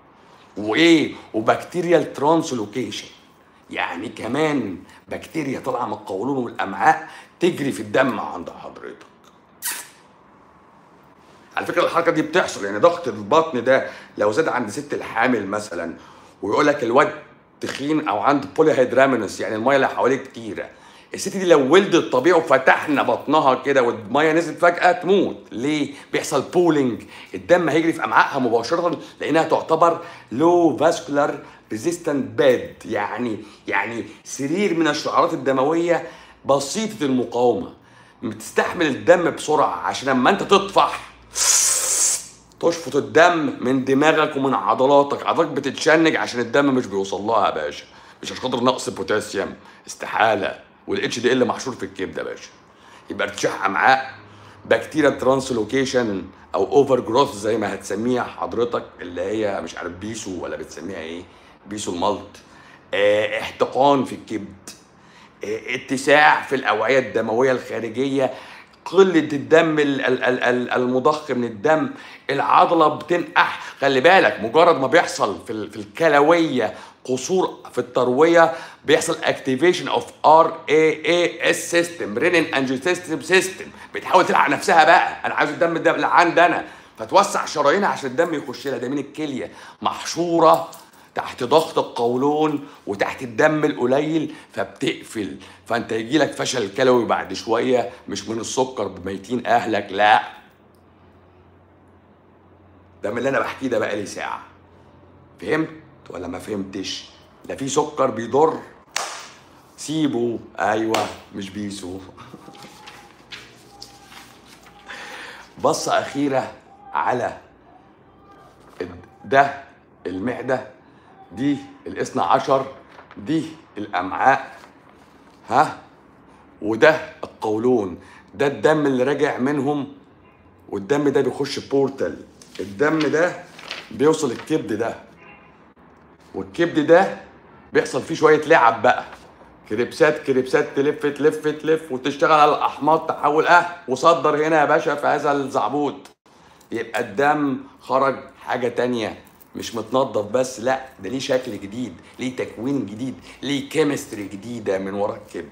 وايه وبكتيريال ترانسلوكيشن يعني كمان بكتيريا طالعه من القولون والامعاء تجري في الدم عند حضرتك على فكره الحركه دي بتحصل يعني ضغط البطن ده لو زاد عند ست الحامل مثلا ويقول لك الواد تخين او عنده بولي هيدرامينس يعني الميه اللي حواليه كتيره الست دي لو ولدت طبيعي وفتحنا بطنها كده والميه نزلت فجاه تموت ليه بيحصل بولينج الدم هيجري في امعائها مباشره لانها تعتبر لو فاسكولار ريزيستنت باد يعني يعني سرير من الشعارات الدمويه بسيطه المقاومه بتستحمل الدم بسرعه عشان لما انت تطفح تشفط الدم من دماغك ومن عضلاتك عضلاتك بتتشنج عشان الدم مش بيوصل لها يا باشا مش عشان خاطر نقص بوتاسيوم استحاله والاتش دي ال محشور في الكبد يا باشا يبقى ارتشاح امعاء بكتيريا ترانسلوكيشن او اوفر جروث زي ما هتسميها حضرتك اللي هي مش عارف بيسو ولا بتسميها ايه بيسو الملط اه احتقان في الكبد اه اتساع في الاوعيه الدمويه الخارجيه قلة الدم ال- ال- ال- ال- المضخ من الدم العضلة بتنقح خلي بالك مجرد ما بيحصل في ال- في الكلوية قصور في التروية بيحصل اكتيفيشن اوف ار اي اي اس سيستم رينين انجيوتنسين سيستم بتحاول تلحق نفسها بقى انا عايز الدم ده اللي عندنا فتوسع شرايينها عشان الدم يخش لها ده من الكلية محشورة تحت ضغط القولون وتحت الدم القليل فبتقفل فانت يجي لك فشل كلوي بعد شويه مش من السكر بميتين اهلك لا ده من اللي انا بحكيه ده بقالي ساعه فهمت ولا ما فهمتش لا في سكر بيضر سيبه ايوه مش بيسو بصه اخيره على ده المعدة دي الاثنى عشر دي الأمعاء ها وده القولون ده الدم اللي راجع منهم والدم ده بيخش بورتال الدم ده بيوصل الكبد ده والكبد ده بيحصل فيه شويه لعب بقى كريبسات كريبسات تلف تلف تلف وتشتغل على الاحماض تحول اه وصدر هنا يا باشا في هذا الزعبوط يبقى الدم خرج حاجه تانية مش متنظف بس لا ده ليه شكل جديد ليه تكوين جديد ليه كيمستري جديده من ورا الكبد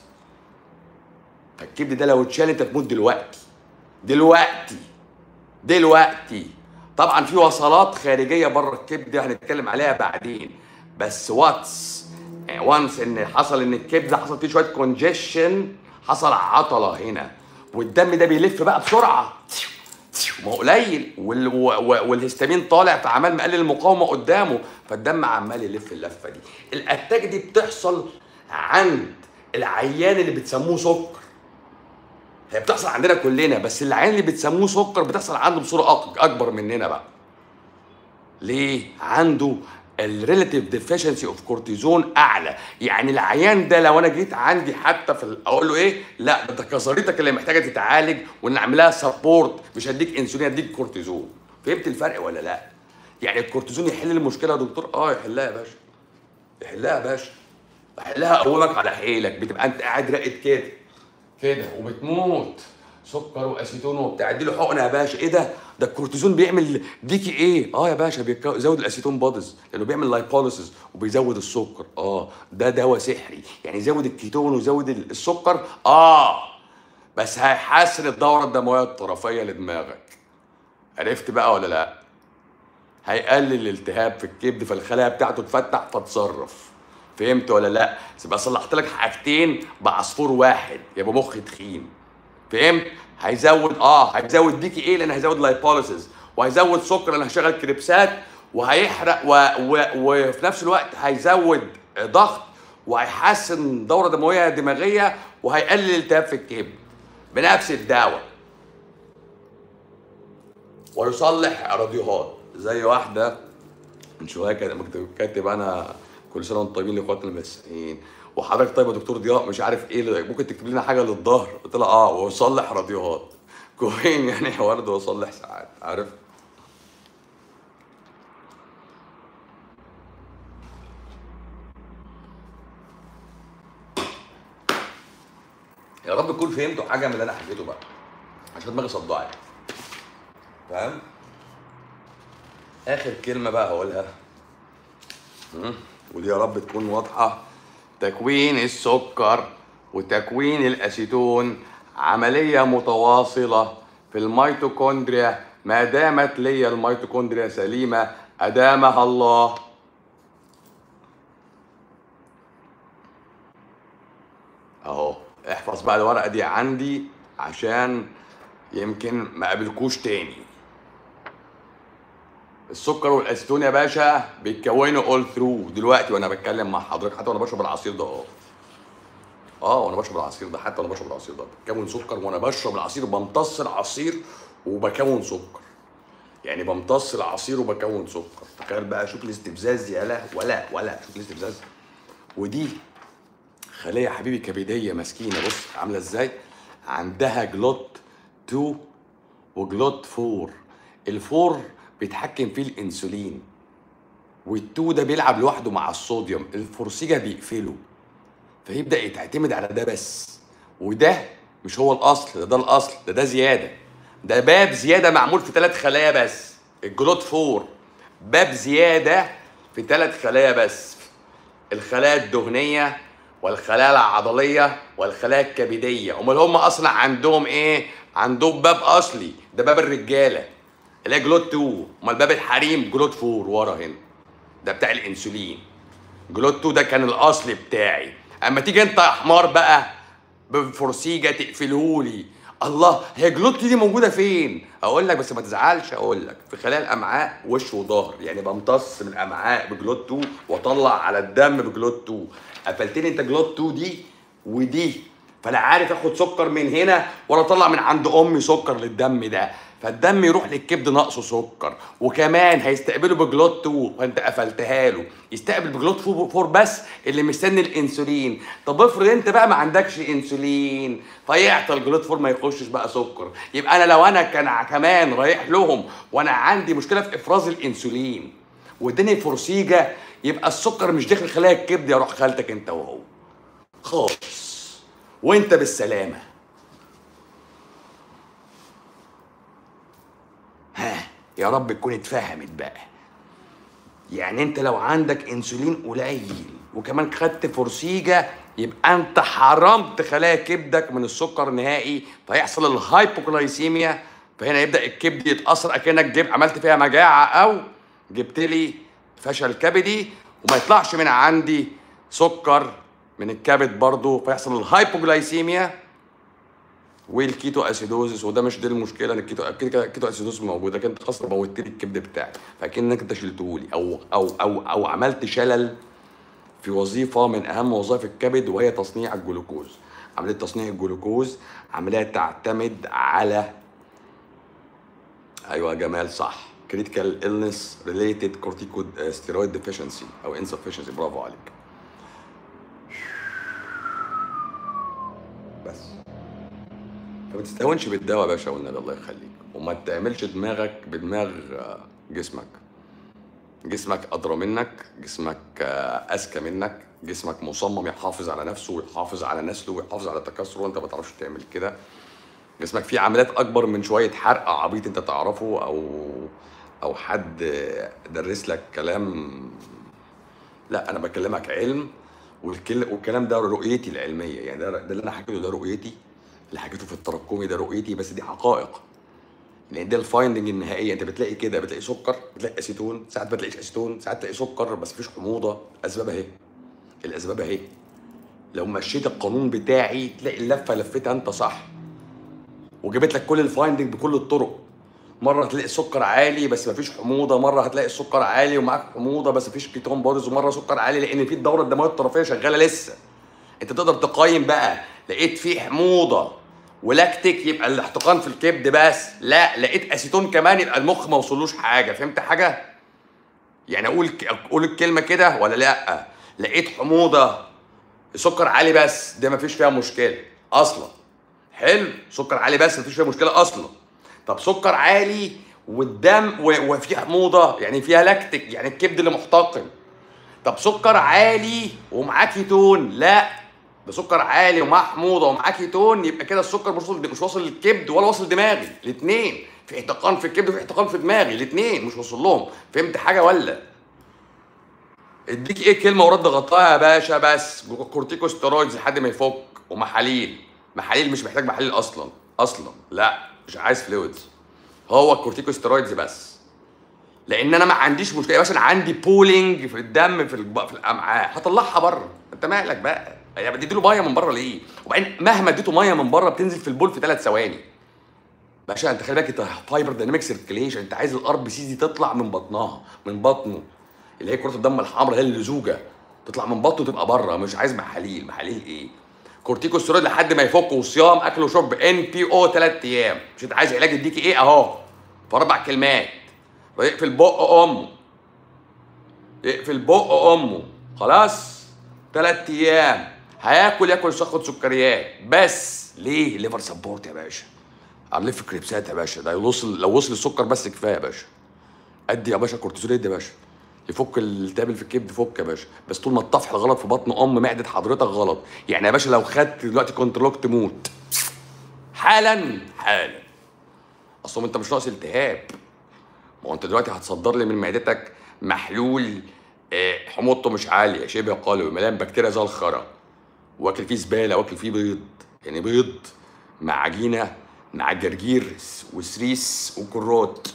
الكبد ده لو اتشال انت تموت دلوقتي دلوقتي دلوقتي طبعا في وصلات خارجيه بره الكبد دي هنتكلم عليها بعدين بس واتس وانس ان حصل ان الكبد حصل فيه شويه كونجيشن حصل عطله هنا والدم ده بيلف بقى بسرعه ما هو قليل وال... و... و... والهستامين طالع فعمال مقلل المقاومه قدامه فالدم عمال يلف اللفه دي الاتاك دي بتحصل عند العيان اللي بتسموه سكر هي بتحصل عندنا كلنا بس العيان اللي بتسموه سكر بتحصل عنده بصوره أك- اكبر مننا بقى ليه عنده الريلاتيف ديفيشنسي اوف كورتيزون اعلى يعني العيان ده لو انا جيت عندي حتى في ال- اقول له ايه لا ده انت كظريتك اللي محتاجه تتعالج ونعملها سبورت مش هديك انسولين هديك كورتيزون فهمت الفرق ولا لا يعني الكورتيزون يحل المشكله يا دكتور اه يحلها يا باشا يحلها يا باشا يحلها اقومك على حيلك بتبقى انت قاعد راقد كده كده وبتموت سكر واسيتون وبتاع اديله حقنه يا باشا ايه ده ده الكورتيزون بيعمل ديكي ايه اه يا باشا بيزود الاسيتون بودز لانه بيعمل لايبوليسيس وبيزود السكر اه ده دواء سحري يعني يزود الكيتون ويزود ال- السكر اه بس هيحسن الدوره الدمويه الطرفيه لدماغك عرفت بقى ولا لا هيقلل الالتهاب في الكبد فالخلايا بتاعته تفتح فتصرف فهمت ولا لا يبقى صلحت لك حاجتين بعصفور واحد يبقى مخ تخين فهمت هيزود اه هيزود ديكي ايه لان هيزود لايبوليسيس وهيزود سكر لان هيشغل كريبسات وهيحرق و... و... وفي نفس الوقت هيزود ضغط وهيحسن دوره دمويه دماغيه وهيقلل الالتهاب في الكبد بنفس الدواء ويصلح راديوهات زي واحده من شويه كده مكتب- كاتب انا كل سنه وانتم طيبين لاخواتنا المسيحيين وحضرتك طيب يا دكتور ضياء مش عارف ايه اللي- ممكن تكتب لنا حاجه للظهر قلت لها اه ويصلح راديوهات كوين يعني برضه ويصلح ساعات عارف يا رب تكون فهمتوا حاجه من اللي انا حكيته بقى عشان دماغي صدعت فاهم اخر كلمه بقى هقولها مم. ودي يا رب تكون واضحه تكوين السكر وتكوين الاسيتون عمليه متواصله في الميتوكوندريا ما دامت لي الميتوكوندريا سليمه ادامها الله اهو احفظ بقى الورقه دي عندي عشان يمكن ما قابلكوش تاني السكر والاسيتون يا باشا بيتكونوا اول ثرو دلوقتي وانا بتكلم مع حضرتك حتى وانا بشرب العصير ده اه اه وانا بشرب العصير ده حتى وانا بشرب العصير ده بكون سكر وانا بشرب العصير بمتص العصير وبكون سكر يعني بمتص العصير وبكون سكر تخيل بقى شوف الاستفزاز يا لا ولا ولا شوف الاستفزاز ودي خليه حبيبي كبديه مسكينه بص عامله ازاي عندها جلوت 2 وجلوت 4 الفور بيتحكم فيه الانسولين والتو ده بيلعب لوحده مع الصوديوم الفورسيجا بيقفله فيبدا يعتمد على ده بس وده مش هو الاصل ده, ده الاصل ده ده زياده ده باب زياده معمول في ثلاث خلايا بس الجلوت فور باب زياده في ثلاث خلايا بس الخلايا الدهنيه والخلايا العضليه والخلايا الكبديه امال هم اصلا عندهم ايه عندهم باب اصلي ده باب الرجاله اللي هي جلوت 2 امال باب الحريم جلوت 4 ورا هنا ده بتاع الانسولين جلوت 2 ده كان الاصلي بتاعي اما تيجي انت يا حمار بقى بفرسيجه تقفلهولي الله هي جلوت دي موجوده فين اقول لك بس ما تزعلش اقول لك في خلايا الامعاء وش وظهر يعني بمتص من الامعاء بجلوت 2 واطلع على الدم بجلوت 2 قفلت لي انت جلوت 2 دي ودي فانا عارف اخد سكر من هنا ولا اطلع من عند امي سكر للدم ده فالدم يروح للكبد ناقصه سكر وكمان هيستقبله بجلوت 2 فانت قفلتها له يستقبل بجلوت 4 بس اللي مستني الانسولين طب افرض انت بقى ما عندكش انسولين فيعطل جلوت 4 ما يخشش بقى سكر يبقى انا لو انا كان كمان رايح لهم وانا عندي مشكله في افراز الانسولين واداني فرسيجه يبقى السكر مش داخل خلايا الكبد يا روح خالتك انت وهو خالص وانت بالسلامه ها يا رب تكون اتفهمت بقى يعني انت لو عندك انسولين قليل وكمان خدت فرسيجه يبقى انت حرمت خلايا كبدك من السكر نهائي فيحصل الهايبوكلايسيميا فهنا يبدا الكبد يتاثر اكنك جيب عملت فيها مجاعه او جبت لي فشل كبدي وما يطلعش من عندي سكر من الكبد برضه فيحصل الهايبوجلايسيميا والكيتو اسيدوزس وده مش دي المشكله ان الكيتو كده كده الكيتو اسيدوزس موجود لكن انت خلاص موتت لي الكبد بتاعي فاكنك انت شلته لي او او او او عملت شلل في وظيفه من اهم وظائف الكبد وهي تصنيع الجلوكوز عمليه تصنيع الجلوكوز عمليه تعتمد على ايوه يا جمال صح critical illness related corticosteroid deficiency او insufficiency برافو عليك بس فما تستهونش بالدواء يا باشا والنبي الله يخليك وما تعملش دماغك بدماغ آه، جسمك جسمك أدرى منك جسمك آه، أذكى منك جسمك مصمم يحافظ على نفسه ويحافظ على نسله ويحافظ على تكاثره وانت ما تعرفش تعمل كده جسمك فيه عمليات اكبر من شويه حرق عبيط انت تعرفه او او حد درس لك كلام لا انا بكلمك علم والكل- والكلام ده رؤيتي العلميه يعني ده, ده اللي انا حكيته ده رؤيتي اللي حكيته في التراكمي ده رؤيتي بس دي حقائق لان ده الفايندنج النهائيه انت بتلاقي كده بتلاقي سكر بتلاقي اسيتون ساعات ما تلاقيش اسيتون ساعات تلاقي سكر بس مفيش حموضه اسباب اهي الاسباب اهي لو مشيت القانون بتاعي تلاقي اللفه لفتها انت صح وجابت لك كل الفايندنج بكل الطرق مره هتلاقي السكر عالي بس مفيش حموضه مره هتلاقي السكر عالي ومعاك حموضه بس مفيش كيتون بودز ومره سكر عالي لان في الدوره الدمويه الطرفيه شغاله لسه انت تقدر تقيم بقى لقيت فيه حموضه ولاكتيك يبقى الاحتقان في الكبد بس لا لقيت اسيتون كمان يبقى المخ ما وصلوش حاجه فهمت حاجه يعني اقول اقول الكلمه كده ولا لا لقيت حموضه سكر عالي بس ده مفيش فيها مشكله اصلا حلو سكر عالي بس مفيش فيها مشكله اصلا طب سكر عالي والدم و- وفي حموضه يعني فيها لاكتيك يعني الكبد اللي محتقن طب سكر عالي ومعاه كيتون لا ده سكر عالي ومعاه حموضه ومعاه كيتون يبقى كده السكر مش واصل مش واصل للكبد ولا واصل دماغي الاثنين في احتقان في الكبد وفي احتقان في دماغي الاثنين مش واصل لهم فهمت حاجه ولا اديك ايه كلمه ورد غطاها يا باشا بس كورتيكوستيرويدز لحد ما يفك ومحاليل محاليل مش محتاج محاليل اصلا اصلا لا مش عايز فلويدز هو الكورتيكوستيرويدز بس لان انا ما عنديش مشكله يا باشا انا عندي بولينج في الدم في الب- في الامعاء هطلعها بره انت مالك بقى يعني بدي له ميه من بره ليه وبعدين مهما اديته ميه من بره بتنزل في البول في ثلاث ثواني باشا انت خلي بالك انت فايبر دايناميك سيركيليشن انت عايز الار بي سي دي تطلع من بطنها من بطنه اللي هي كره الدم الحمراء هي اللزوجه تطلع من بطنه تبقى بره مش عايز محاليل محاليل ايه كورتيكوستيرويد لحد ما يفك وصيام اكل وشرب ان بي او ثلاث ايام مش انت عايز علاج يديكي ايه اهو في اربع كلمات ويقفل بق امه يقفل بق امه خلاص ثلاث ايام هياكل ياكل ياخد سكريات بس ليه ليفر سبورت يا باشا عاملين في كريبسات يا باشا ده يوصل لو وصل السكر بس كفايه يا باشا ادي يا باشا كورتيزول ادي يا باشا يفك الالتهاب اللي في الكبد فك يا باشا بس طول ما الطفح غلط في بطن ام معده حضرتك غلط يعني يا باشا لو خدت دلوقتي كنترولوك تموت حالا حالا اصل انت مش ناقص التهاب ما هو انت دلوقتي هتصدر لي من معدتك محلول آه، حموضته مش عاليه شبه قلوي مليان بكتيريا زي الخرا واكل فيه زباله واكل فيه بيض يعني بيض مع عجينه مع جرجير وسريس وكروت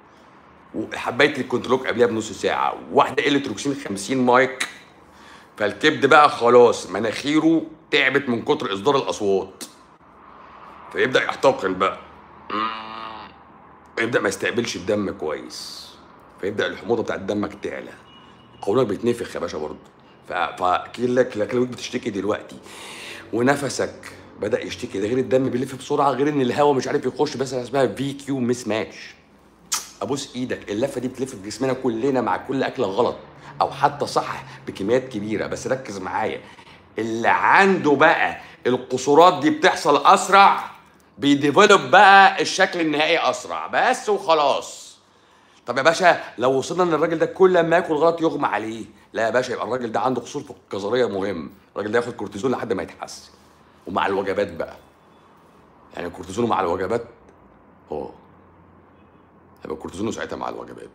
وحبيت الكنترولوك قبلها بنص ساعه واحده قله روكسين 50 مايك فالكبد بقى خلاص مناخيره تعبت من كتر اصدار الاصوات فيبدا يحتقن بقى يبدا ما يستقبلش الدم كويس فيبدا الحموضه بتاعت دمك تعلى قولونك بيتنفخ يا باشا برضه ف- فاكيد لك لك لو بتشتكي دلوقتي ونفسك بدا يشتكي ده غير الدم بيلف بسرعه غير ان الهواء مش عارف يخش بس اسمها في كيو مس ماتش ابوس ايدك اللفه دي بتلف في جسمنا كلنا مع كل اكله غلط او حتى صح بكميات كبيره بس ركز معايا اللي عنده بقى القصورات دي بتحصل اسرع بيديفلوب بقى الشكل النهائي اسرع بس وخلاص طب يا باشا لو وصلنا ان الراجل ده كل ما ياكل غلط يغمى عليه لا يا باشا يبقى الراجل ده عنده قصور في الكظريه مهم الراجل ده ياخد كورتيزون لحد ما يتحسن ومع الوجبات بقى يعني الكورتيزون مع الوجبات اه هيبقى الكورتيزون ساعتها مع الوجبات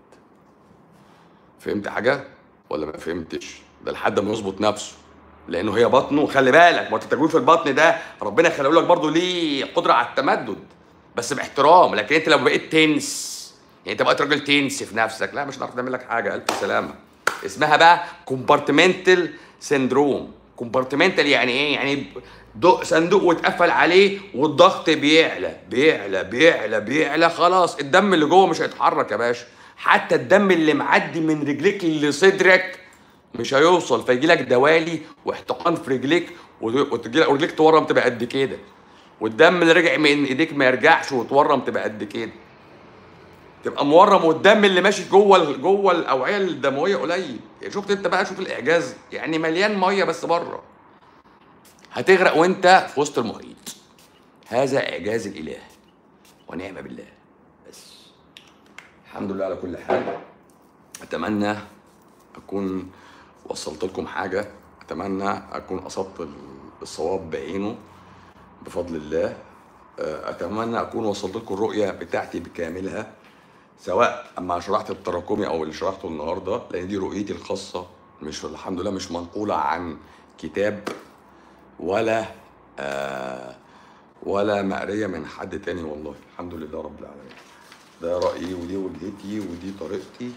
فهمت حاجه ولا ما فهمتش ده لحد ما يظبط نفسه لانه هي بطنه خلي بالك ما التجويف في البطن ده ربنا خلقه لك برضه ليه قدره على التمدد بس باحترام لكن انت لو بقيت تنس يعني انت بقيت راجل تنس في نفسك لا مش هنعرف نعمل لك حاجه الف سلامه اسمها بقى كومبارتمنتال سيندروم كومبارتمنتال يعني ايه يعني دق صندوق واتقفل عليه والضغط بيعلى بيعلى بيعلى بيعلى خلاص الدم اللي جوه مش هيتحرك يا باشا حتى الدم اللي معدي من رجليك لصدرك مش هيوصل فيجي لك دوالي واحتقان في رجليك وتجي لك رجليك تورم تبقى قد كده والدم اللي رجع من ايديك ما يرجعش وتورم تبقى قد كده تبقى مورم والدم اللي ماشي جوه جوه الاوعيه الدمويه قليل شفت انت بقى شوف الاعجاز يعني مليان ميه بس بره هتغرق وانت في وسط المحيط هذا اعجاز الاله ونعم بالله بس الحمد لله على كل حال اتمنى اكون وصلت لكم حاجه اتمنى اكون اصبت الصواب بعينه بفضل الله اتمنى اكون وصلت لكم الرؤيه بتاعتي بكاملها سواء اما شرحت التراكمي او اللي شرحته النهارده لان دي رؤيتي الخاصه مش الحمد لله مش منقوله عن كتاب ولا آه ولا مقريه من حد تاني والله الحمد لله رب العالمين ده رايي ودي وجهتي ودي طريقتي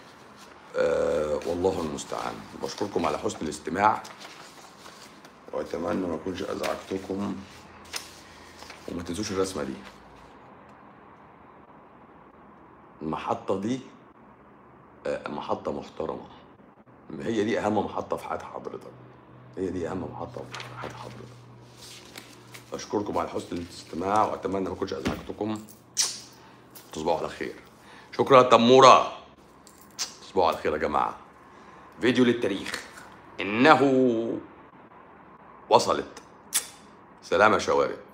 آه والله المستعان بشكركم على حسن الاستماع واتمنى ما اكونش ازعجتكم وما تنسوش الرسمه دي المحطة دي آه، محطة محترمة هي دي أهم محطة في حياة حضرتك هي دي أهم محطة في حياة حضرتك أشكركم على حسن الاستماع وأتمنى ما أكونش أزعجتكم تصبحوا على خير شكرا تمورة تصبحوا على خير يا جماعة فيديو للتاريخ إنه وصلت سلام يا شوارب